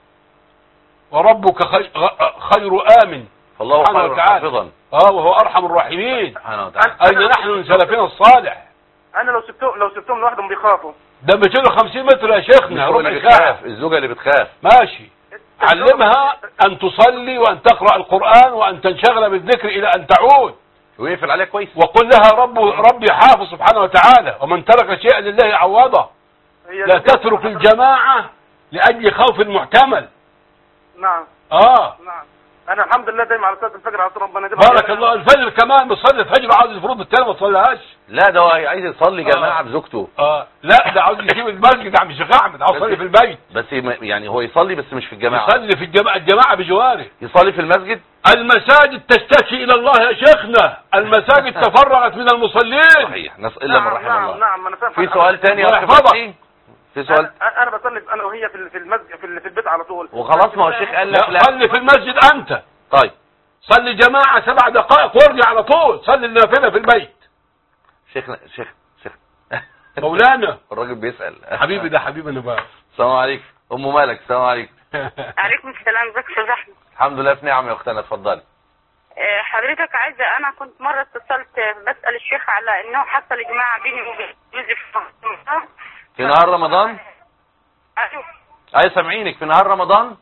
وربك خي- غ- خير آمن فالله سبحانه خير وتعالى. حافظا اه وهو أرحم الراحمين سبحانه وتعالى أين نحن من سلفنا الصالح انا لو سبتهم لو سبتهم لوحدهم بيخافوا ده 250 متر يا مش شيخنا هو اللي ربع ساعة بتخاف الزوجه اللي بتخاف ماشي علمها أن تصلي وأن تقرأ القرآن وأن تنشغل بالذكر إلى أن تعود ويقفل عليها كويس وقل لها رب ربي حافظ سبحانه وتعالى ومن ترك شيئا لله عوضه هي لا تترك الجماعة لأجل خوف محتمل نعم اه نعم انا الحمد لله دايما على صلاه الفجر على طول ربنا يجيب بارك الله الفجر كمان بصلي الفجر عاوز الفروض التانية ما تصليهاش لا ده هو عايز يصلي جماعه آه. بزوجته اه لا ده عاوز يسيب المسجد عم الشيخ احمد عاوز يصلي في البيت بس يم- يعني هو يصلي بس مش في الجماعه يصلي في الجماعة الجماعة بجواره يصلي في المسجد المساجد تشتكي الى الله يا شيخنا المساجد تفرغت من المصلين صحيح ناس الا من نعم رحم نعم الله نعم انا فاهم في سؤال تاني يا الله أخي يحفظك. فتحي؟ في سؤال انا أنا بصلي انا وهي في ال- في المسجد في ال- في البيت على طول وخلاص ما هو الشيخ قال لك لا لا صلي في المسجد انت طيب صلي جماعة سبع دقائق وارجع على طول صلي النافلة في البيت شيخنا شيخ شيخ مولانا الراجل بيسأل حبيبي ده حبيبي انا بقى السلام عليكم ام مالك السلام عليكم عليكم السلام ازيك يا استاذ احمد الحمد لله في نعم يا اختنا اتفضلي آه، حضرتك عايزه انا كنت مره اتصلت آه، بسال الشيخ على انه حصل اجماع بيني وبين جوزي في رمضان. في نهار رمضان أيوه. اي سامعينك في نهار رمضان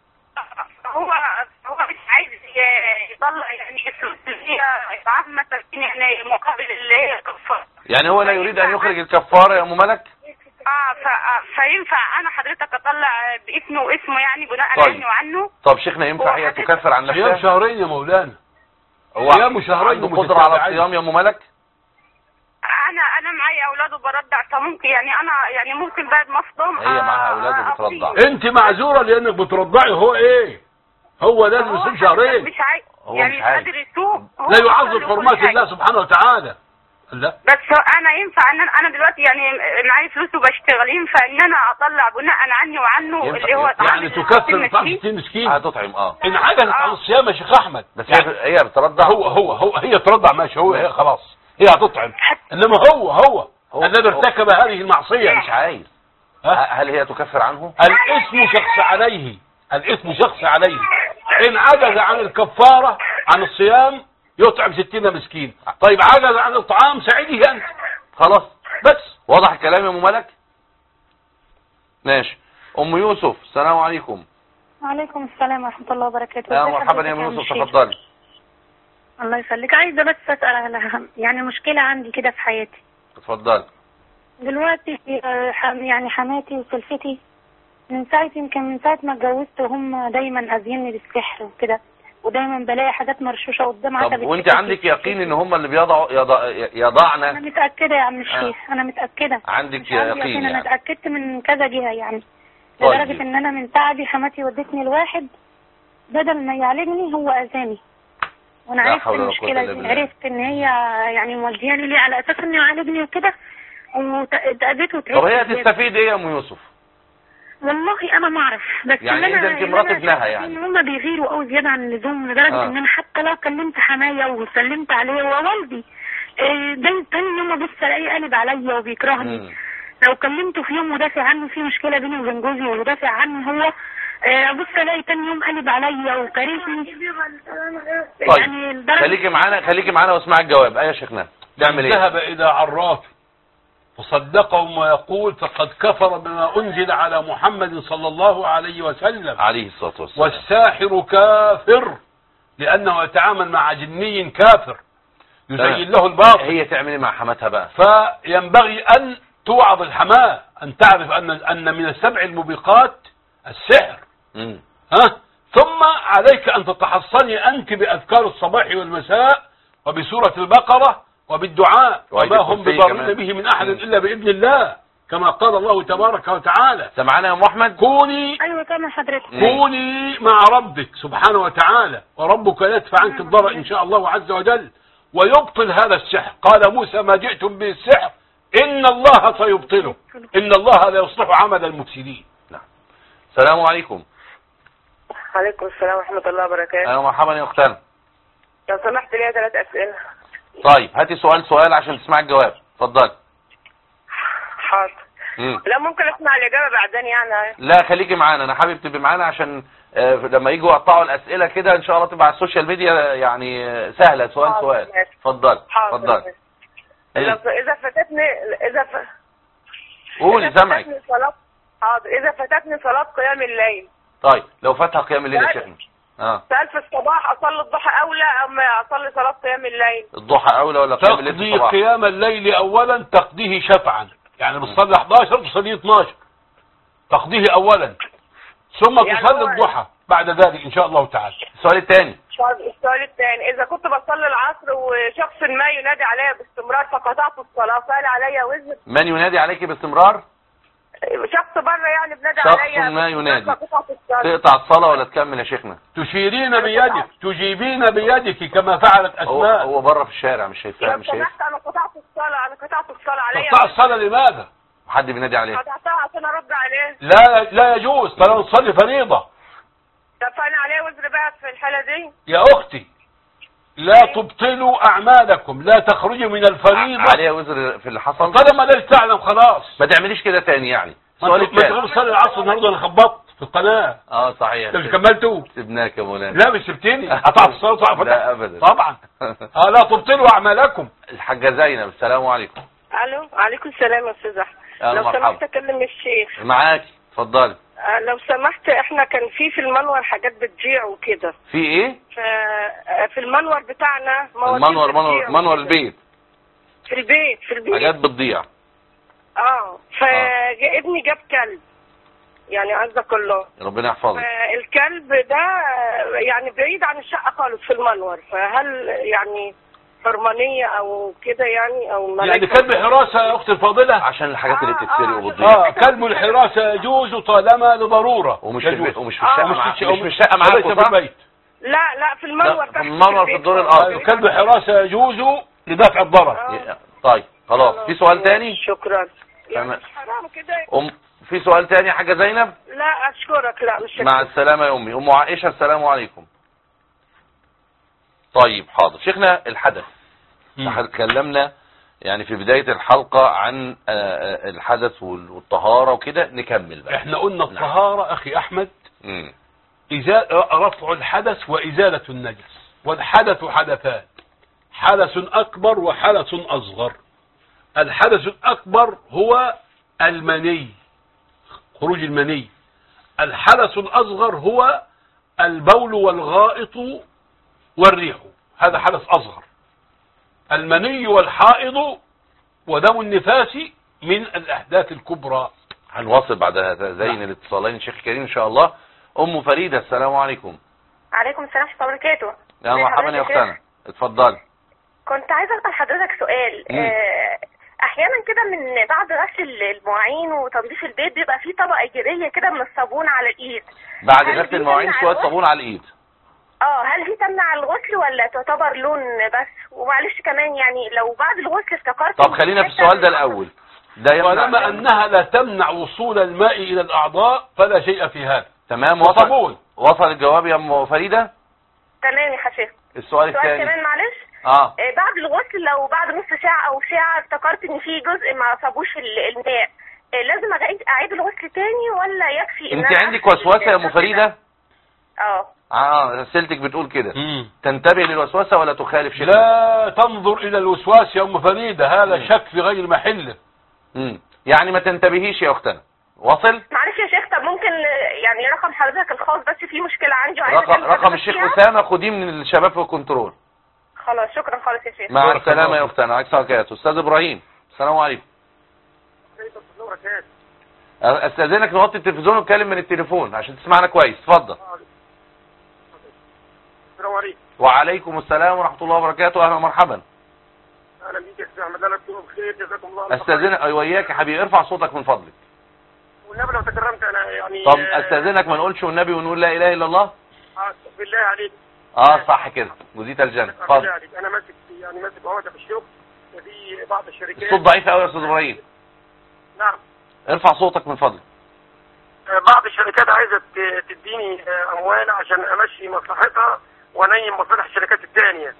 هو هو مش عايز ي- يطلع يعني الفلوس اللي هي اطعام مساكين يعني مقابل اللي هي الكفاره يعني هو لا يريد ان يخرج الكفاره يا ام مالك اه ف... آه، فينفع انا حضرتك اطلع باسمه واسمه يعني بناء طيب. عني وعنه طب شيخنا ينفع هي تكفر عن صيام نفسها شهرين يا مولانا هو صيام شهرين عنده قدره على متتابعين. الصيام يا ام مالك انا انا معايا اولاد وبرضع فممكن يعني انا يعني ممكن بعد ما افطم هي معاها آه، أولاد آه، وبترضع. أصيم. انت معذورة لانك بترضعي هو ايه هو لازم هو يصوم حضرتك شهرين مش عايز هو يعني مش مش عايز. قادر يسوق هو لا يعظم بيصلي حرمات وكل حاجة. الله سبحانه وتعالى لا بس انا ينفع ان انا انا دلوقتي يعني معايا فلوس وبشتغل ينفع ان انا اطلع بناء عني وعنه ينفع- اللي هو ينفع. طعام يعني المسكين تكفر طعم مسكين. 60 مسكين هتطعم اه ان عجزت عن الصيام يا شيخ احمد بس يعني هي هي بترضع هو هو هو هي ترضع ماشي هو هي خلاص هي هتطعم انما هو هو هو- الذي هو- ارتكب هذه المعصية مش عايز ها؟ هل هي تكفر عنه الاسم شخص عليه الاسم شخصي عليه ان عجز عن الكفارة عن الصيام يطعم ستين مسكين طيب عجز عن الطعام ساعده انت خلاص بس واضح الكلام يا ام ملك ماشي ام يوسف السلام عليكم وعليكم السلام ورحمة الله وبركاته يا ازي مرحبا يا حضرتك ام يوسف الشيخ؟ تفضلي الله يخليك عايزة بس أسأل على يعني مشكلة عندي كده في حياتي اتفضلي دلوقتي آه، حم- يعني حماتي وسلفتي من ساعة يمكن من ساعة ما اتجوزت وهم دايما أذيني بالسحر وكده ودايما بلاقي حاجات مرشوشة قدام طب عتبة وانت شقتي. عندك يقين ان هم اللي بيضعوا يضع أنا يضعنا متأكدة يا عم الشيخ أنا متأكدة عندك مش عندي يقين أنا يعني اتأكدت من كذا جهة يعني طيب. لدرجة إن أنا من تعبي حماتي ودتني لواحد بدل ما يعالجني هو أذاني وأنا لا عرفت حول ولا قوة المشكلة إلا دي بالله. عرفت إن هي يعني مودياني ليه على أساس إنه يعالجني وكده واتأذيت وتعبت طب هي زيادة. تستفيد ايه يا ام يوسف والله انا ما اعرف بس يعني اللي إذا انا أنت اللي مرات أنا ابنها شايفة يعني. ان هم بيغيروا قوي زياده عن اللزوم لدرجه آه. ان انا حتى لو كلمت حمايا وسلمت عليه ووالدي إيه، ده تاني يوم ابص الاقيه قلب عليا وبيكرهني مم. لو كلمته في يوم ودافع عنه في مشكله بيني وبين جوزي ودافع عنه هو إيه، ابص الاقي تاني يوم قلب عليا وكارهني طيب يعني لدرجه خليكي معانا خليكي معانا واسمع الجواب ايه يا شيخنا نعمل ايه ذهب إلى عراف فصدقهم ويقول فقد كفر بما أنزل على محمد صلى الله عليه وسلم عليه الصلاه والسلام والساحر كافر لأنه يتعامل مع جني كافر يزين له الباطل هي تعمل ايه مع حماتها بقى فينبغي أن توعظ الحماة أن تعرف أن أن من السبع الموبقات السحر مم. ها ثم عليك أن تتحصني أنت بأذكار الصباح والمساء وبسورة البقرة وبالدعاء وآية وما هم الكرسي بضارين كمان. به من أحد مم. إلا بإذن الله كما قال الله تبارك وتعالى سمعنا يا ام احمد كوني ايوه كما حضرتك مم. كوني مع ربك سبحانه وتعالى وربك يدفع عنك الضرر إن شاء الله عز وجل ويبطل هذا السحر قال موسى ما جئتم به السحر إن الله سيبطله إن الله لا يصلح عمل المفسدين السلام عليكم عليكم السلام ورحمة الله وبركاته اهلا مرحبا يا اختنا لو سمحت لي ثلاث أسئلة طيب هاتي سؤال سؤال عشان تسمع الجواب اتفضلي حاضر مم. لا ممكن أسمع الإجابة بعدين يعني لا خليكي معانا انا حابب تبقي معانا عشان آه، لما يجوا يقطعوا الاسئله كده ان شاء الله تبقى على السوشيال ميديا يعني آه، سهله سؤال حاضر، سؤال ماشي. اتفضلي حاضر اتفضلي لو مم. إذا فاتتني إذا ف... قولي إذا سامعك فاتتني صلاة حاضر إذا فاتتني صلاة قيام الليل طيب لو فاتها قيام الليل يا لا. شيخنا اه سأل في الصباح أصلي الضحى أولى أم أصلي صلاة قيام الليل الضحى اولى ولا قيام الليل في تقضي الصباح قيام الليل اولا تقضيه شفعا يعني بتصلي 11 تصلي 12 تقضيه اولا ثم يعني تصلي هو- الضحى بعد ذلك ان شاء الله تعالى السؤال الثاني طيب السؤال الثاني إذا كنت بصلي العصر وشخص ما ينادي عليا باستمرار فقطعت الصلاة فهل عليا وزر من ينادي عليك باستمرار شخص بره يعني بنادي شخص عليا ما ينادي. فقطعت الصلاة تقطع الصلاه ولا تكمل يا شيخنا تشيرين بيدك تجيبين بيدك كما فعلت هو اسماء هو بره في الشارع مش شايفها لو مش شايف سمحت انا قطعت الصلاة انا قطعت الصلاة عليا تقطع الصلاة لماذا حد بينادي عليه قطعتها عشان ارد عليه لا لا يجوز طالما تصلي فريضة طب فانا عليه وزر بقى في الحالة دي يا اختي لا تبطلوا اعمالكم لا تخرجوا من الفريضة عليها وزر في اللي حصل طالما لا تعلم خلاص ما تعمليش كده تاني يعني ما السؤال انت- ما الثاني تقول صلي العصر النهارده انا خبطت في القناة اه صحيح انت مش كملته سيبناك يا مولانا لا مش سبتني قطعت الصلاة وقطعت لا ابدا طبعا اه لا تبطلوا اعمالكم الحاجه زينب السلام عليكم الو عليكم السلام يا استاذ احمد يا لو مرحبا. سمحت اكلم الشيخ معاكي اتفضلي آه، لو سمحت احنا كان في في المنور حاجات بتضيع وكده في ايه ف- آه، في المنور بتاعنا مواد المنور بتضيع منور منور وكده. البيت في البيت في البيت حاجات بتضيع اه فابني جاب كلب يعني عزك الله ربنا يحفظك الكلب ده يعني بعيد عن الشقة خالص في المنور فهل يعني حرمانية او كده يعني او يعني ملائكة؟ كلب حراسة يا اختي الفاضلة عشان الحاجات اللي آه، بتتسرق آه، وبتضيع اه كلب الحراسة يجوز طالما لضرورة ومش في يجوز. البيت ومش في آه، الشقه مش مع- في مش في الشقه معاكم وليس في صح؟ البيت لا لا في المنور لا، تحت في المنور في البيت. الدور آه، الارضي كلب حراسة يجوز لدفع الضرر آه. طيب خلاص في سؤال تاني شكرا تمام. يعني حرام كده ام في سؤال تاني يا حاجه زينب لا اشكرك لا مش مع السلامه يا امي ام عائشه السلام عليكم طيب حاضر شيخنا الحدث احنا اتكلمنا يعني في بداية الحلقة عن آه، آه، الحدث وال- والطهارة وكده نكمل بقى احنا قلنا الطهارة اخي احمد مم. إزا- رفع الحدث وإزالة النجس والحدث حدثان حدث أكبر وحدث أصغر الحدث الأكبر هو المني خروج المني الحدث الأصغر هو البول والغائط والريح هذا حدث أصغر المني والحائض ودم النفاس من الأحداث الكبرى هنواصل بعد هذين الاتصالين شيخ كريم ان شاء الله ام فريده السلام عليكم عليكم السلام ورحمة الله وبركاته يا ازي مرحبا يا حضرتك اختنا اتفضلي كنت عايزة أسأل حضرتك سؤال مم. آه، أحيانا كده من بعد غسل المواعين وتنظيف البيت بيبقى فيه طبقة جيرية كده من الصابون على الإيد بعد هل غسل دي المواعين تمنع شويه الغسل؟ صابون على الايد اه هل دي تمنع الغسل ولا تعتبر لون بس ومعلش كمان يعني لو بعد الغسل افتكرت طب إن خلينا في حتة السؤال ده من- الاول ده يمنع طالما أنها لا تمنع وصول الماء إلى الأعضاء فلا شيء في هذا تمام وصل وصابون وصل الجواب يا ام فريده تمام يا حشيش السؤال سؤال الثاني كمان معلش اه آه، بعد الغسل لو بعد نص ساعة أو ساعة افتكرت إن في جزء ما صابوش ال- الماء آه، لازم أعيد أعيد الغسل تاني ولا يكفي إن انت أنا عندك أغسل وسوسه يا ام الغسل فريده ده؟ اه اه اسئلتك بتقول كده مم. تنتبه للوسوسه ولا تخالف شيء لا تنظر إلى الوسواس يا أم فريدة هذا مم. شك في غير محله مم. يعني ما تنتبهيش يا اختنا وصل معلش يا شيخ طب ممكن آه، يعني رقم حضرتك الخاص بس في مشكلة عندي وعايزة رقم أكلم رقم حضرتك الشيخ فيها. اسامه خديه من الشباب في الكنترول خلاص شكرا خالص يا شيخ مع بارك السلامه الله يا فيك. اختنا عليك وبركاته استاذ ابراهيم السلام عليكم استاذنك نوطي التلفزيون ونتكلم من التليفون عشان تسمعنا كويس اتفضل السلام عليكم وعليكم السلام ورحمه الله وبركاته اهلا ومرحبا اهلا بيك يا استاذ احمد انا بكم بخير جزاكم الله خير. استاذنك ايوه وياك يا حبيبي ارفع صوتك من فضلك والنبي لو تكرمت انا يعني طب آه، استاذنك ما نقولش والنبي ونقول لا اله الا الله آه، بالله عليك اه صح كده جزيت الجنه بالله اتفضل عليك انا ماسك يعني ماسك عقده في الشغل في بعض الشركات الصوت ضعيف قوي يا استاذ ابراهيم نعم ارفع صوتك من فضلك آه، بعض الشركات عايزه ت- تديني آه، اموال عشان امشي مصلحتها وانيم مصالح الشركات الثانيه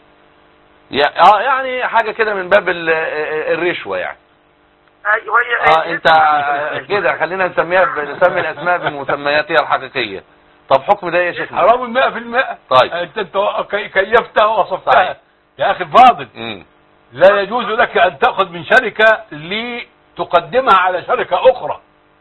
يا اه يعني حاجه كده من باب ال- آه، الرشوه يعني ايوه هي اه انت آه، كده خلينا نسميها ب- نسمي الاسماء بمسمياتها الحقيقيه طب حكم ده إيه يا شيخنا حرام الماء في الماء طيب. انت انت كي- كيفتها ووصفتها صحيح. يا اخي فاضل مم. لا يجوز لك ان تاخذ من شركة لتقدمها على شركة اخرى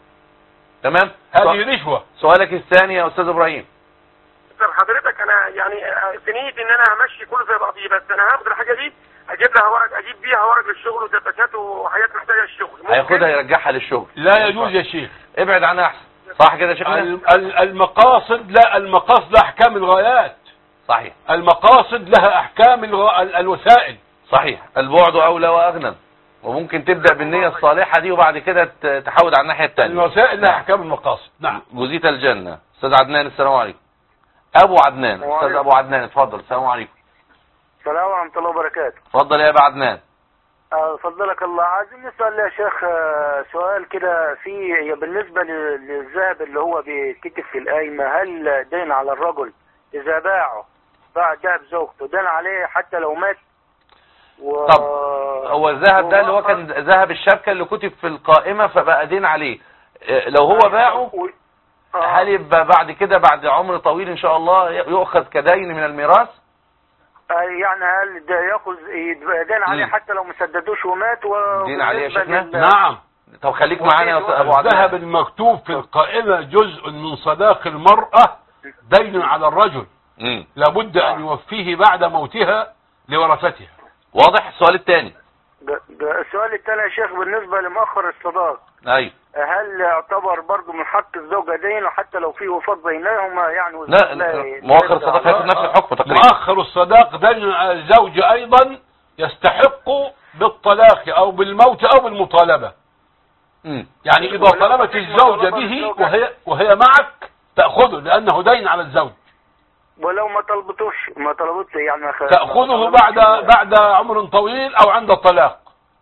تمام هذه رشوة سؤالك الثاني يا استاذ ابراهيم طب حضرتك انا يعني آه، في نية ان انا همشي كله زي بعضيه بس انا هاخد الحاجه دي اجيب لها ورق اجيب بيها ورق للشغل ودباسات وحاجات محتاجه للشغل ممكن؟ هياخدها يرجعها للشغل لا يجوز يا شيخ ابعد عنها احسن صح كده يا شيخنا ال- ال- المقاصد لا المقاصد لها احكام الغايات صحيح المقاصد لها احكام الغ- ال- الوسائل صحيح البعد اولى واغنى وممكن تبدا بالنيه الصالحه دي وبعد كده ت- تحود على الناحيه الثانيه الوسائل لها احكام المقاصد نعم جزيت الجنه استاذ عدنان السلام عليكم ابو عدنان استاذ وعليكم. ابو عدنان اتفضل السلام عليكم السلام ورحمه الله وبركاته اتفضل يا ابو عدنان آه، فضلك الله عايزين نسأل يا شيخ آه، سؤال كده في بالنسبة ل- للذهب اللي هو بيتكتب في القايمة هل دين على الرجل إذا باعه باع ذهب زوجته دين عليه حتى لو مات و... طب، هو الذهب ده اللي هو كان ذهب الشبكه اللي كتب في القائمه فبقى دين عليه إيه، لو هو باعه و... آه. هل يبقى بعد كده بعد عمر طويل ان شاء الله يؤخذ كدين من الميراث آه، يعني هل ده ياخذ يبقى دين عليه مم. حتى لو ما سددوش ومات و... دين عليه يا بالنسبة شيخنا؟ لل- نعم طب خليك معانا يا أستاذ ابو الذهب عدنان المكتوب في القائمة جزء من صداق المرأة دين على الرجل مم. لابد أن يوفيه بعد موتها لورثتها واضح السؤال الثاني ده, ده السؤال الثاني يا شيخ بالنسبة لمؤخر الصداق ايوه هل يعتبر برضه من حق الزوجة دين حتى لو في وفاة بينهما يعني لا مؤخر الصداقه هياخد نفس الحكم تقريبا مؤخر الصداق دين على الزوج أيضا يستحق بالطلاق أو بالموت أو بالمطالبة مم. يعني إذا طلبت الزوجة به وهي, وهي معك تأخذه لأنه دين على الزوج ولو ما طلبتوش ما طلبتش يعني ما خ- تأخذه ما بعد طلبتش- بعد عمر طويل أو عند الطلاق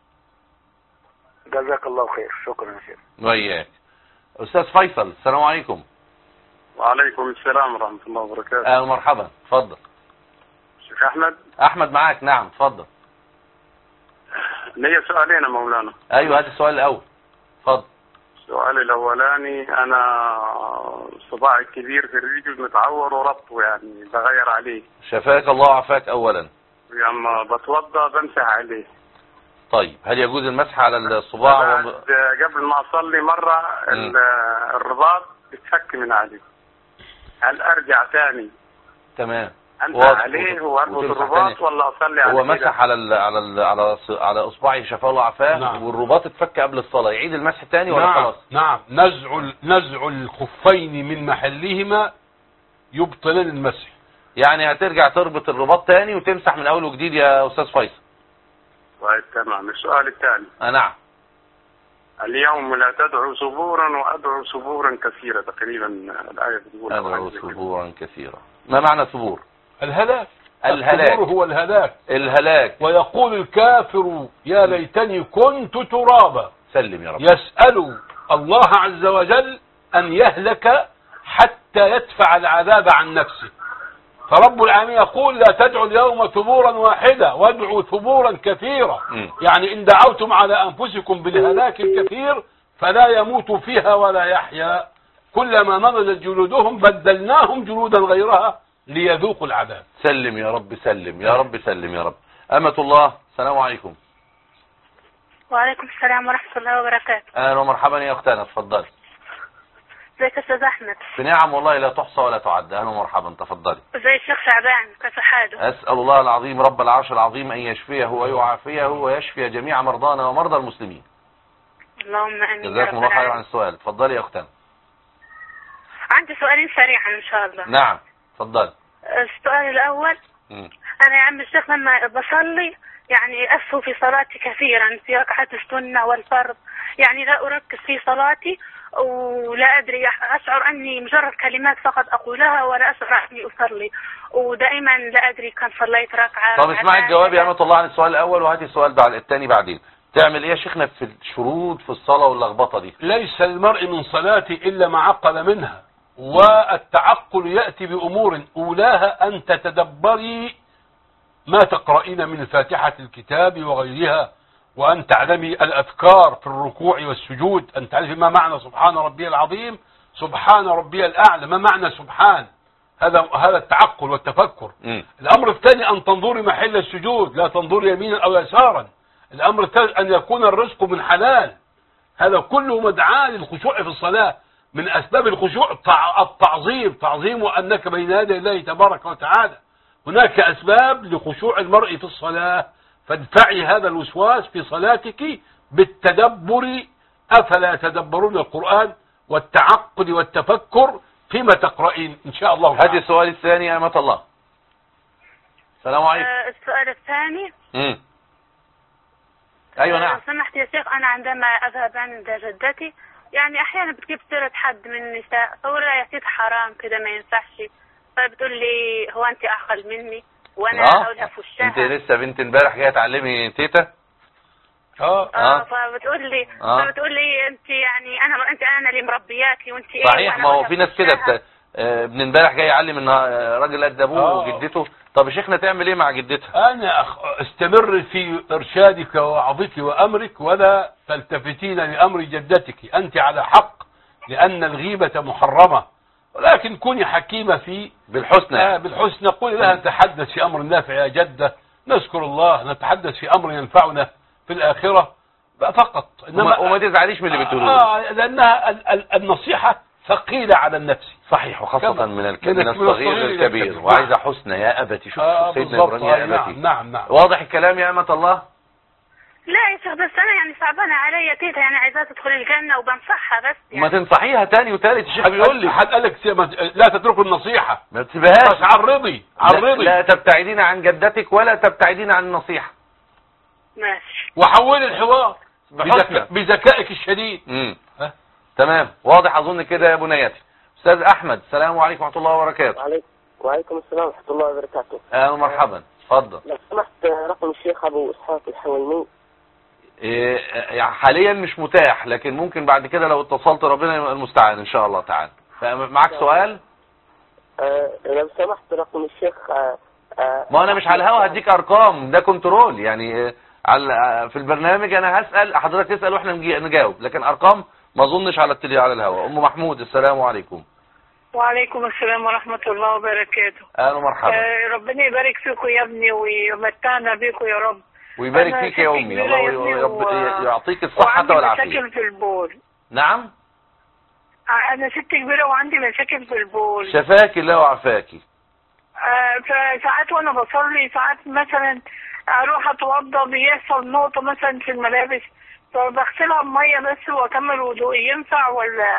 جزاك الله خير شكرا يا شيخ وياك استاذ فيصل السلام عليكم وعليكم السلام ورحمة الله وبركاته اهلا مرحبا اتفضل شيخ أحمد احمد معاك نعم اتفضل لي سؤالين يا مولانا ايوه هات السؤال الاول اتفضل السؤال الأولاني أنا صباعي الكبير في الرجل متعور وربطه يعني بغير عليه شفاك الله وعافاك اولا لما بتوضى بمسح عليه طيب هل يجوز المسح على الصباع بعد و... قبل ما أصلي مرة ال- الرباط اتفك من عليه هل أرجع تاني تمام أمسح واضح. عليه وأربط وتمسح الرباط تاني. ولا أصلي عليه هو مسح على ال... على ال... على ص- على اصبعه شفاه الله وعافاه نعم. والرباط اتفك قبل الصلاه يعيد المسح تاني ولا نعم خلاص نعم نزع ال- نزع الخفين من محلهما يبطلان المسح يعني هترجع تربط الرباط تاني وتمسح من اول وجديد يا استاذ فيصل طيب تمام السؤال الثاني آه نعم اليوم لا تدعو صبورا وأدعو صبورا كثيرة تقريبا الآية بتقول أو ادعو حاجة زي كده. ثبورا كثيرا ما معنى ثبور الهلاك الهلاك. الثبور هو الهلاك الهلاك ويقول الكافر يا ليتني كنت ترابا سلم يا رب يسأل الله عز وجل أن يهلك حتى يدفع العذاب عن نفسه فرب العالمين يقول لا تدعوا اليوم ثبورا واحدا وادعوا ثبورا كثيرا مم. يعني إن دعوتم على أنفسكم بالهلاك الكثير فلا يموت فيها ولا يحيا كلما نضجت جلودهم بدلناهم جلودا غيرها ليذوقوا العذاب سلم يا رب سلم يا رب سلم يا رب أمة الله السلام عليكم وعليكم السلام ورحمة الله وبركاته أهلا ومرحبا يا أختنا اتفضلي ازيك يا استاذ احمد في نعم والله لا تحصى ولا تعد أهلا ومرحبا تفضلي ازي الشيخ شعبان كيف حاله أسأل الله العظيم رب العرش العظيم أن يشفيه ويعافيه ويشفي جميع مرضانا ومرضى المسلمين اللهم امين يا جزاكم رب الله خير عن العالمين. السؤال اتفضلي يا أختنا عندي سؤالين سريعا ان شاء الله نعم اتفضلي السؤال الاول مم. انا يا عم الشيخ لما بصلي يعني اسهو في صلاتي كثيرا في ركعات السنه والفرض يعني لا اركز في صلاتي ولا ادري اشعر اني مجرد كلمات فقط اقولها ولا اشعر اني اصلي ودائما لا ادري كم صليت ركعه طب اسمعي الجواب يا أمة الله عن السؤال الأول وهاتي السؤال بعد الثاني بعدين تعمل إيه يا شيخنا في الشروط في الصلاة واللخبطة دي ليس المرء من صلاته إلا ما عقل منها والتعقل يأتي بأمور أولاها أن تتدبري ما تقرأين من فاتحة الكتاب وغيرها وأن تعلمي الأذكار في الركوع والسجود أن تعرفي ما معنى سبحان ربي العظيم سبحان ربي الأعلى ما معنى سبحان هذا هذا التعقل والتفكر مم. الأمر الثاني أن تنظري محل السجود لا تنظري يمينا أو يسارا الأمر الثالث أن يكون الرزق من حلال هذا كله مدعاة للخشوع في الصلاة من أسباب الخشوع تع- التعظيم تعظيم أنك بين يدي الله تبارك وتعالى هناك أسباب لخشوع المرء في الصلاة فادفعي هذا الوسواس في صلاتك بالتدبر أفلا يتدبرون القرآن والتعقل والتفكر فيما تقرأين إن شاء الله هاتي تعالى. السؤال الثاني يا أمة الله السلام عليكم آه، السؤال الثاني مم. أيوة آه، نعم لو سمحت يا شيخ أنا عندما أذهب عند جدتي يعني أحيانا بتجيب سيرة حد من النساء فأقول لها يا سيد حرام كده ما ينفعش فبتقول لي هو أنت أقل مني وأنا اه أقولها في وشها انت لسه بنت امبارح جايه تعلمي تيتا اه اه اه فبتقول لي آه. فبتقول لي انت يعني انا انت انا اللي مربياكي وانت ايه صحيح وأنا ما هو أقولها في ناس كده وشها. بت... آه، ابن امبارح جاي يعلم ان آه، راجل قد ابوه آه. وجدته طب يا شيخنا تعمل ايه مع جدتها أنا أخ... استمر في إرشادك ووعظك وأمرك ولا تلتفتين لأمر جدتك أنت على حق لأن الغيبة محرمة ولكن كوني حكيمة في بالحسنى آه بالحسنى قولي لها نتحدث في أمر نافع يا جدة نذكر الله نتحدث في أمر ينفعنا في الآخرة بقى فقط وما, وما تزعليش من اللي بتقوله آه لأنها ال... ال... النصيحة ثقيلة على النفس صحيح وخاصة كما- من الك... من من الك- من الصغير الصغير إلى للكبير الكبير. وعايزة حسنى يا أبتي شوف آه شوف سيدنا بالضبط إبراهيم آه يا نعم أبتي نعم نعم واضح الكلام يا أمة الله لا يا شيخ بس انا يعني صعبانه عليا تيتا يعني عايزاها تدخل الجنه وبنصحها بس ما يعني تنصحيها تاني وتالت الشيخ بيقول لي حد قال لك سي- ما- لا تتركوا النصيحة ما تسيبهاش بس عرضي لا, عرضي لا تبتعدين عن جدتك ولا تبتعدين عن النصيحة ماشي وحول الحوار بحسنى. بذك... بذكائك الشديد امم ها؟ تمام واضح أظن كده يا بنياتي أستاذ أحمد السلام عليكم ورحمة الله وبركاته وعليكم وعليكم السلام ورحمة الله وبركاته أهلا ومرحبا اتفضل لو سمحت رقم الشيخ أبو إسحاق الحويني إيه، يعني حاليا مش متاح لكن ممكن بعد كده لو اتصلت ربنا يبقى المستعان ان شاء الله تعالى معك سؤال آه لو سمحت رقم الشيخ آه آه ما انا مش على الهوا هديك ارقام ده كنترول يعني آه، على آه، في البرنامج انا هسال حضرتك تسال واحنا نجي- نجاوب لكن ارقام ما اظنش على التلي على الهواء ام محمود السلام عليكم وعليكم السلام ورحمة الله وبركاته اهلا ومرحبا آه ربنا يبارك فيكم يا ابني ويمتعنا بيكم يا رب ويبارك أنا فيك يا ست امي كبيرة يا الله ابني رب و- يعطيك الصحة وعندي والعافية مشاكل في البول نعم آه، أنا ست كبيرة وعندي مشاكل في البول شفاك الله وعافاكي آه، فساعات وأنا بصلي ساعات مثلا أروح أتوضى بيحصل نقطة مثلا في الملابس فبغسلها بمية بس وأكمل وضوئي ينفع ولا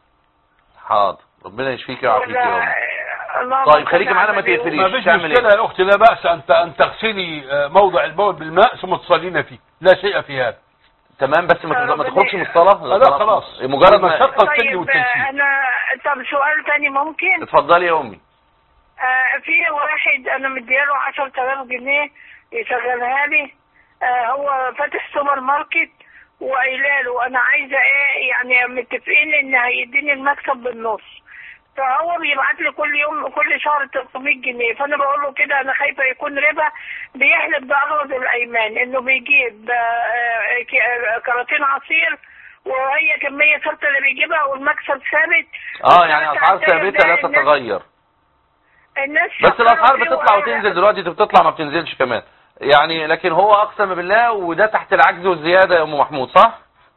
حاضر ربنا يشفيك ويعافيك يا ولا امي اللهم طيب صل خليكي معانا على ما النبي تقفليش. ما فيش تعمل مشكلة إيه؟ يا أختي لا بأس أن أن تغسلي آه، موضع البول بالماء ثم تصلين فيه لا شيء في هذا تمام بس ما ربنا- ما تخرجش من الصلاة لا خلاص مجرد ما المشقة التلي طيب والتنسيق آه، أنا طب سؤال تاني ممكن اتفضلي يا امي آه، في واحد انا مدياله 10000 جنيه يشغلها لي آه، هو فاتح سوبر ماركت وقايله له انا عايزه ايه يعني متفقين ان هيديني المكسب بالنص فهو بيبعت لي كل يوم كل شهر 300 جنيه فانا بقول له كده انا خايفه يكون ربا بيحلف باغرض الايمان انه بيجيب آه، ك- آه، كراتين عصير وهي كميه ثابته اللي بيجيبها والمكسب ثابت اه يعني اسعار التاجر ثابتة ده لا الناس- تتغير الناس بس فكروا الاسعار فيه بتطلع وقالوا- وتنزل دلوقتي بتطلع ما بتنزلش كمان يعني لكن هو اقسم بالله وده تحت العجز والزيادة يا ام محمود صح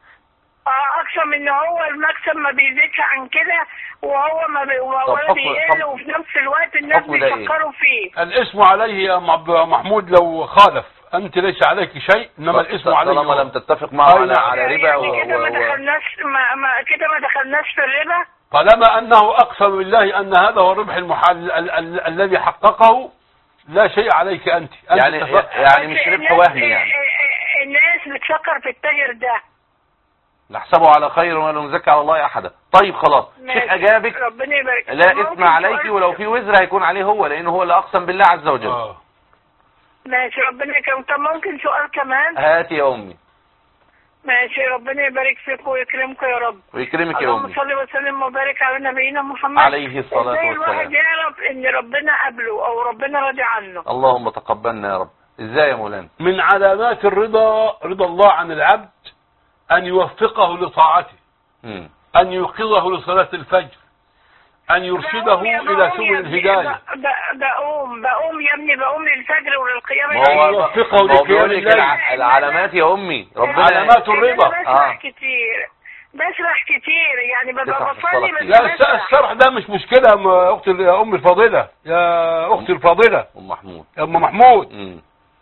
اه اقسم ان هو المكسب ما بيزيدش عن كده وهو ما بي... ولا حكم- بيقل حكم- وفي نفس الوقت الناس حكم ده إيه؟ بيفكروا فيه الاسم عليه يا عبد محمود لو خالف أنت ليس عليك شيء إنما الاسم عليه طالما هو. لم تتفق معه على أيوة. على ربا يعني و- كده ما و- و- دخلناش ما... ما... كده ما دخلناش في الربا طالما أنه أقسم بالله أن هذا هو الربح المحل ال- ال- الذي حققه لا شيء عليك أنت, أنت يعني اتفقت. يعني مش بس ربح الناس- وهمي يعني الناس بتفكر في التاجر ده نحسبه على خير ولا نزكي على الله احدا طيب خلاص شيخ ماشي. اجابك ربنا يبارك لا ممكن اسم عليك سؤال؟ ولو في وزر هيكون عليه هو لانه هو اللي اقسم بالله عز وجل آه. ماشي ربنا يكرمك طب ممكن سؤال كمان هاتي يا امي ماشي ربنا يبارك فيكم ويكرمكم يا رب ويكرمك يا اللهم امي صل وسلم وبارك على نبينا محمد عليه الصلاة ازاي والسلام. الواحد يعرف ان ربنا قبله او ربنا راضي عنه اللهم تقبلنا يا رب ازاي يا مولانا من علامات الرضا رضا الله عن العبد أن يوفقه لطاعته مم. أن يوقظه لصلاة الفجر أن يرشده بقوم يا- إلى بقوم سبل يا ابني، الهداية ب- ب- بقوم بقوم يا ابني بقوم للفجر وللقيام ما هو الليل. يوفقه ما هو لقيام بيقول لك الليل. الع- العلامات يا امي ربنا علامات الرضا. أنا بسرح آه. كتير بسرح كتير يعني ببقى تسرح في بصلي الصلاة بس كتير. لا الس- بسرح. السرح ده مش مشكلة يا أم- أختي يا أم الفاضلة يا أختي الفاضلة ام محمود يا أم محمود مم.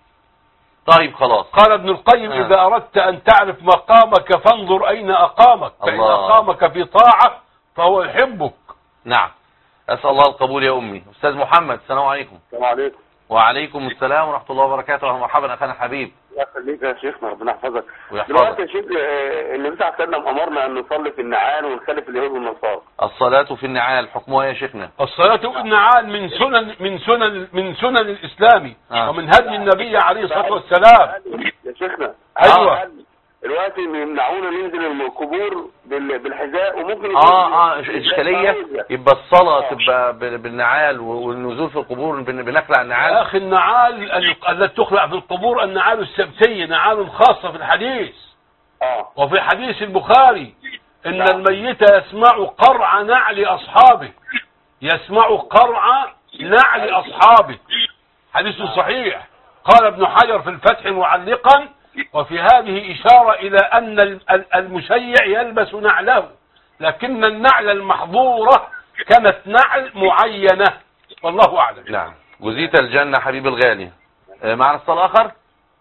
طيب خلاص قال ابن القيم آه. إذا أردت أن تعرف مقامك فانظر أين أقامك فإن الله. أقامك في طاعة فهو يحبك نعم اسال الله القبول يا امي استاذ محمد السلام عليكم السلام عليكم وعليكم السلام ورحمه الله وبركاته اهلا ومرحبا اخانا الحبيب الله يخليك يا شيخنا ربنا يحفظك ويحفظك. دلوقتي يا شيخ آه، النبي صلى الله عليه وسلم امرنا ان نصلي في النعال ونخالف اليهود والنصارى الصلاه في النعال حكمها يا شيخنا الصلاة بالنعال من سنن من سنن من سنن الإسلام آه. ومن هدي النبي عليه الصلاة والسلام يا شيخنا أيوة. قال دلوقتي يمنعونا ننزل من القبور بال- بالحذاء وممكن اه اه إش- اشكاليه اشكاليه يبقى الصلاه تبقى بال- بالنعال والنزول في القبور بن- بنخلع يا النعال أخي النعال ال- التي تخلع في القبور النعال السبتية نعال خاصة في الحديث اه وفي حديث البخاري إن نعم. الميت يسمع قرع نعل أصحابه يسمع قرع نعل أصحابه حديث صحيح قال ابن حجر في الفتح معلقا وفي هذه إشارة إلى أن ال- ال- المشيع يلبس نعله لكن النعل المحظورة كانت نعل معينة والله أعلم نعم جزيت الجنه حبيب الغالي آه، معنا اتصال اخر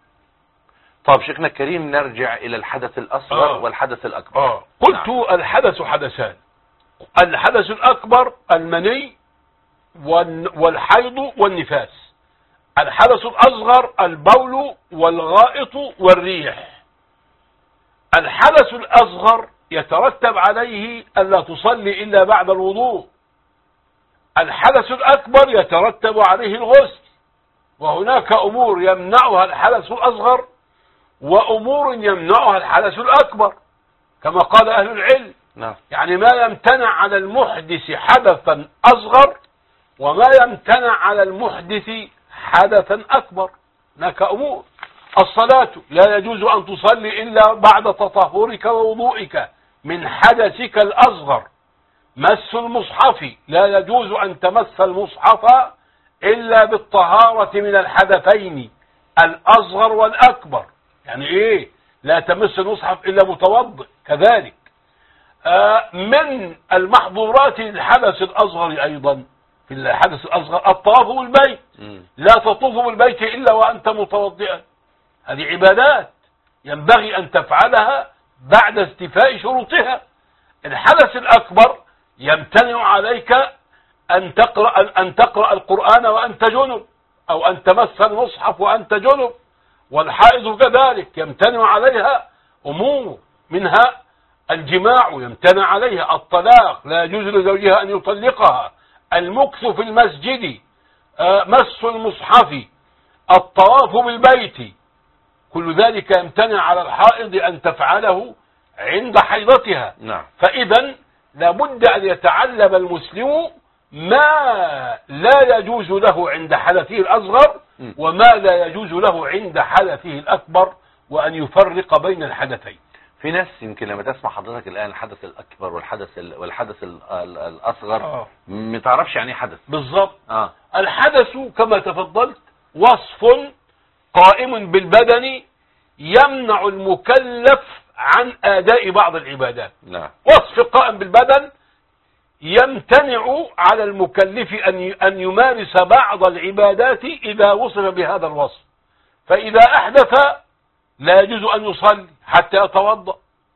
طب شيخنا الكريم نرجع الى الحدث الاصغر آه. والحدث الاكبر آه. قلت الحدث حدثان الحدث الأكبر المني والن- والحيض والنفاس الحدث الأصغر البول والغائط والريح الحدث الأصغر يترتب عليه ألا تصلي إلا بعد الوضوء الحدث الأكبر يترتب عليه الغسل وهناك أمور يمنعها الحدث الأصغر وأمور يمنعها الحدث الأكبر كما قال أهل العلم نعم يعني ما يمتنع على المحدث حدثا أصغر وما يمتنع على المحدث حدثا أكبر هناك أمور الصلاة لا يجوز أن تصلي إلا بعد تطهرك ووضوئك من حدثك الأصغر مس المصحف لا يجوز أن تمس المصحف إلا بالطهارة من الحدثين الأصغر والأكبر يعني إيه لا تمس المصحف إلا متوضئ كذلك آه، من المحظورات للحدث الأصغر أيضا في الحدث الأصغر الطواف بالبيت مم. لا تطوف بالبيت إلا وأنت متوضئا هذه عبادات ينبغي أن تفعلها بعد استيفاء شروطها الحدث الأكبر يمتنع عليك أن تقرأ, أن تقرأ القرآن وأنت جنب أو أن تمس المصحف وأنت جنب والحائض كذلك يمتنع عليها أمور منها الجماع يمتنع عليها الطلاق لا يجوز لزوجها أن يطلقها المكث في المسجد آه، مس المصحف الطواف بالبيت كل ذلك يمتنع على الحائض أن تفعله عند حيضتها نعم فإذا لابد أن يتعلم المسلم ما لا يجوز له عند حدثه الأصغر م. وما لا يجوز له عند حدثه الأكبر وأن يفرق بين الحدثين في ناس يمكن لما تسمع حضرتك الآن الحدث الأكبر والحدث ال... والحدث ال... ال... الأصغر آه. ما تعرفش يعني ايه حدث بالضبط اه الحدث كما تفضلت وصف قائم بالبدن يمنع المكلف عن أداء بعض العبادات نعم وصف قائم بالبدن يمتنع على المكلف أن أن يمارس بعض العبادات إذا وصف بهذا الوصف فإذا أحدث لا يجوز أن يصلي حتى يتوضأ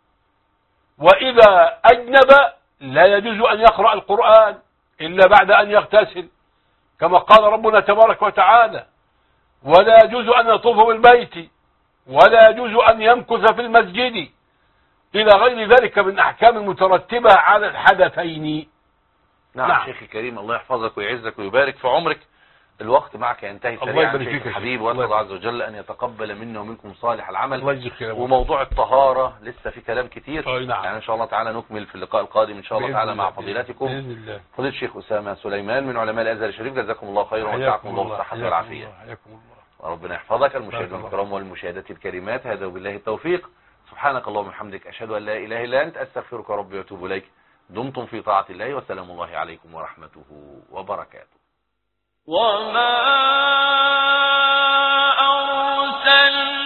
وإذا أجنب لا يجوز أن يقرأ القرآن إلا بعد أن يغتسل كما قال ربنا تبارك وتعالى ولا يجوز أن يطوف بالبيت ولا يجوز أن يمكث في المسجد إلى غير ذلك من أحكام المترتبة على الحدثين نعم, نعم. شيخي الكريم الله يحفظك ويعزك ويبارك في عمرك الوقت معك ينتهي الله سريعا يبارك شيخ فيك يا الحبيب شيخ. واسال الله الله عز وجل ان يتقبل منا ومنكم صالح العمل الله يجزيك خير يا أبو. وموضوع الطهارة لسه في كلام كتير أي نعم. يعني ان شاء الله تعالى نكمل في اللقاء القادم ان شاء الله بإذن تعالى مع الله. فضيلتكم بإذن الله فضيلة الشيخ أسامة سليمان من علماء الأزهر الشريف جزاكم الله خيرا ومتعكم حياكم الله الله بالصحة حياكم والعافية الله حياكم الله وربنا يحفظك المشاهدين بارك الله. الكرام والمشاهدات الكريمات هذا وبالله التوفيق سبحانك اللهم وبحمدك أشهد أن لا إله إلا أنت أستغفرك ربي وأتوب إليك دمتم في طاعة الله وسلام الله عليكم ورحمته وبركاته وما أرسلنا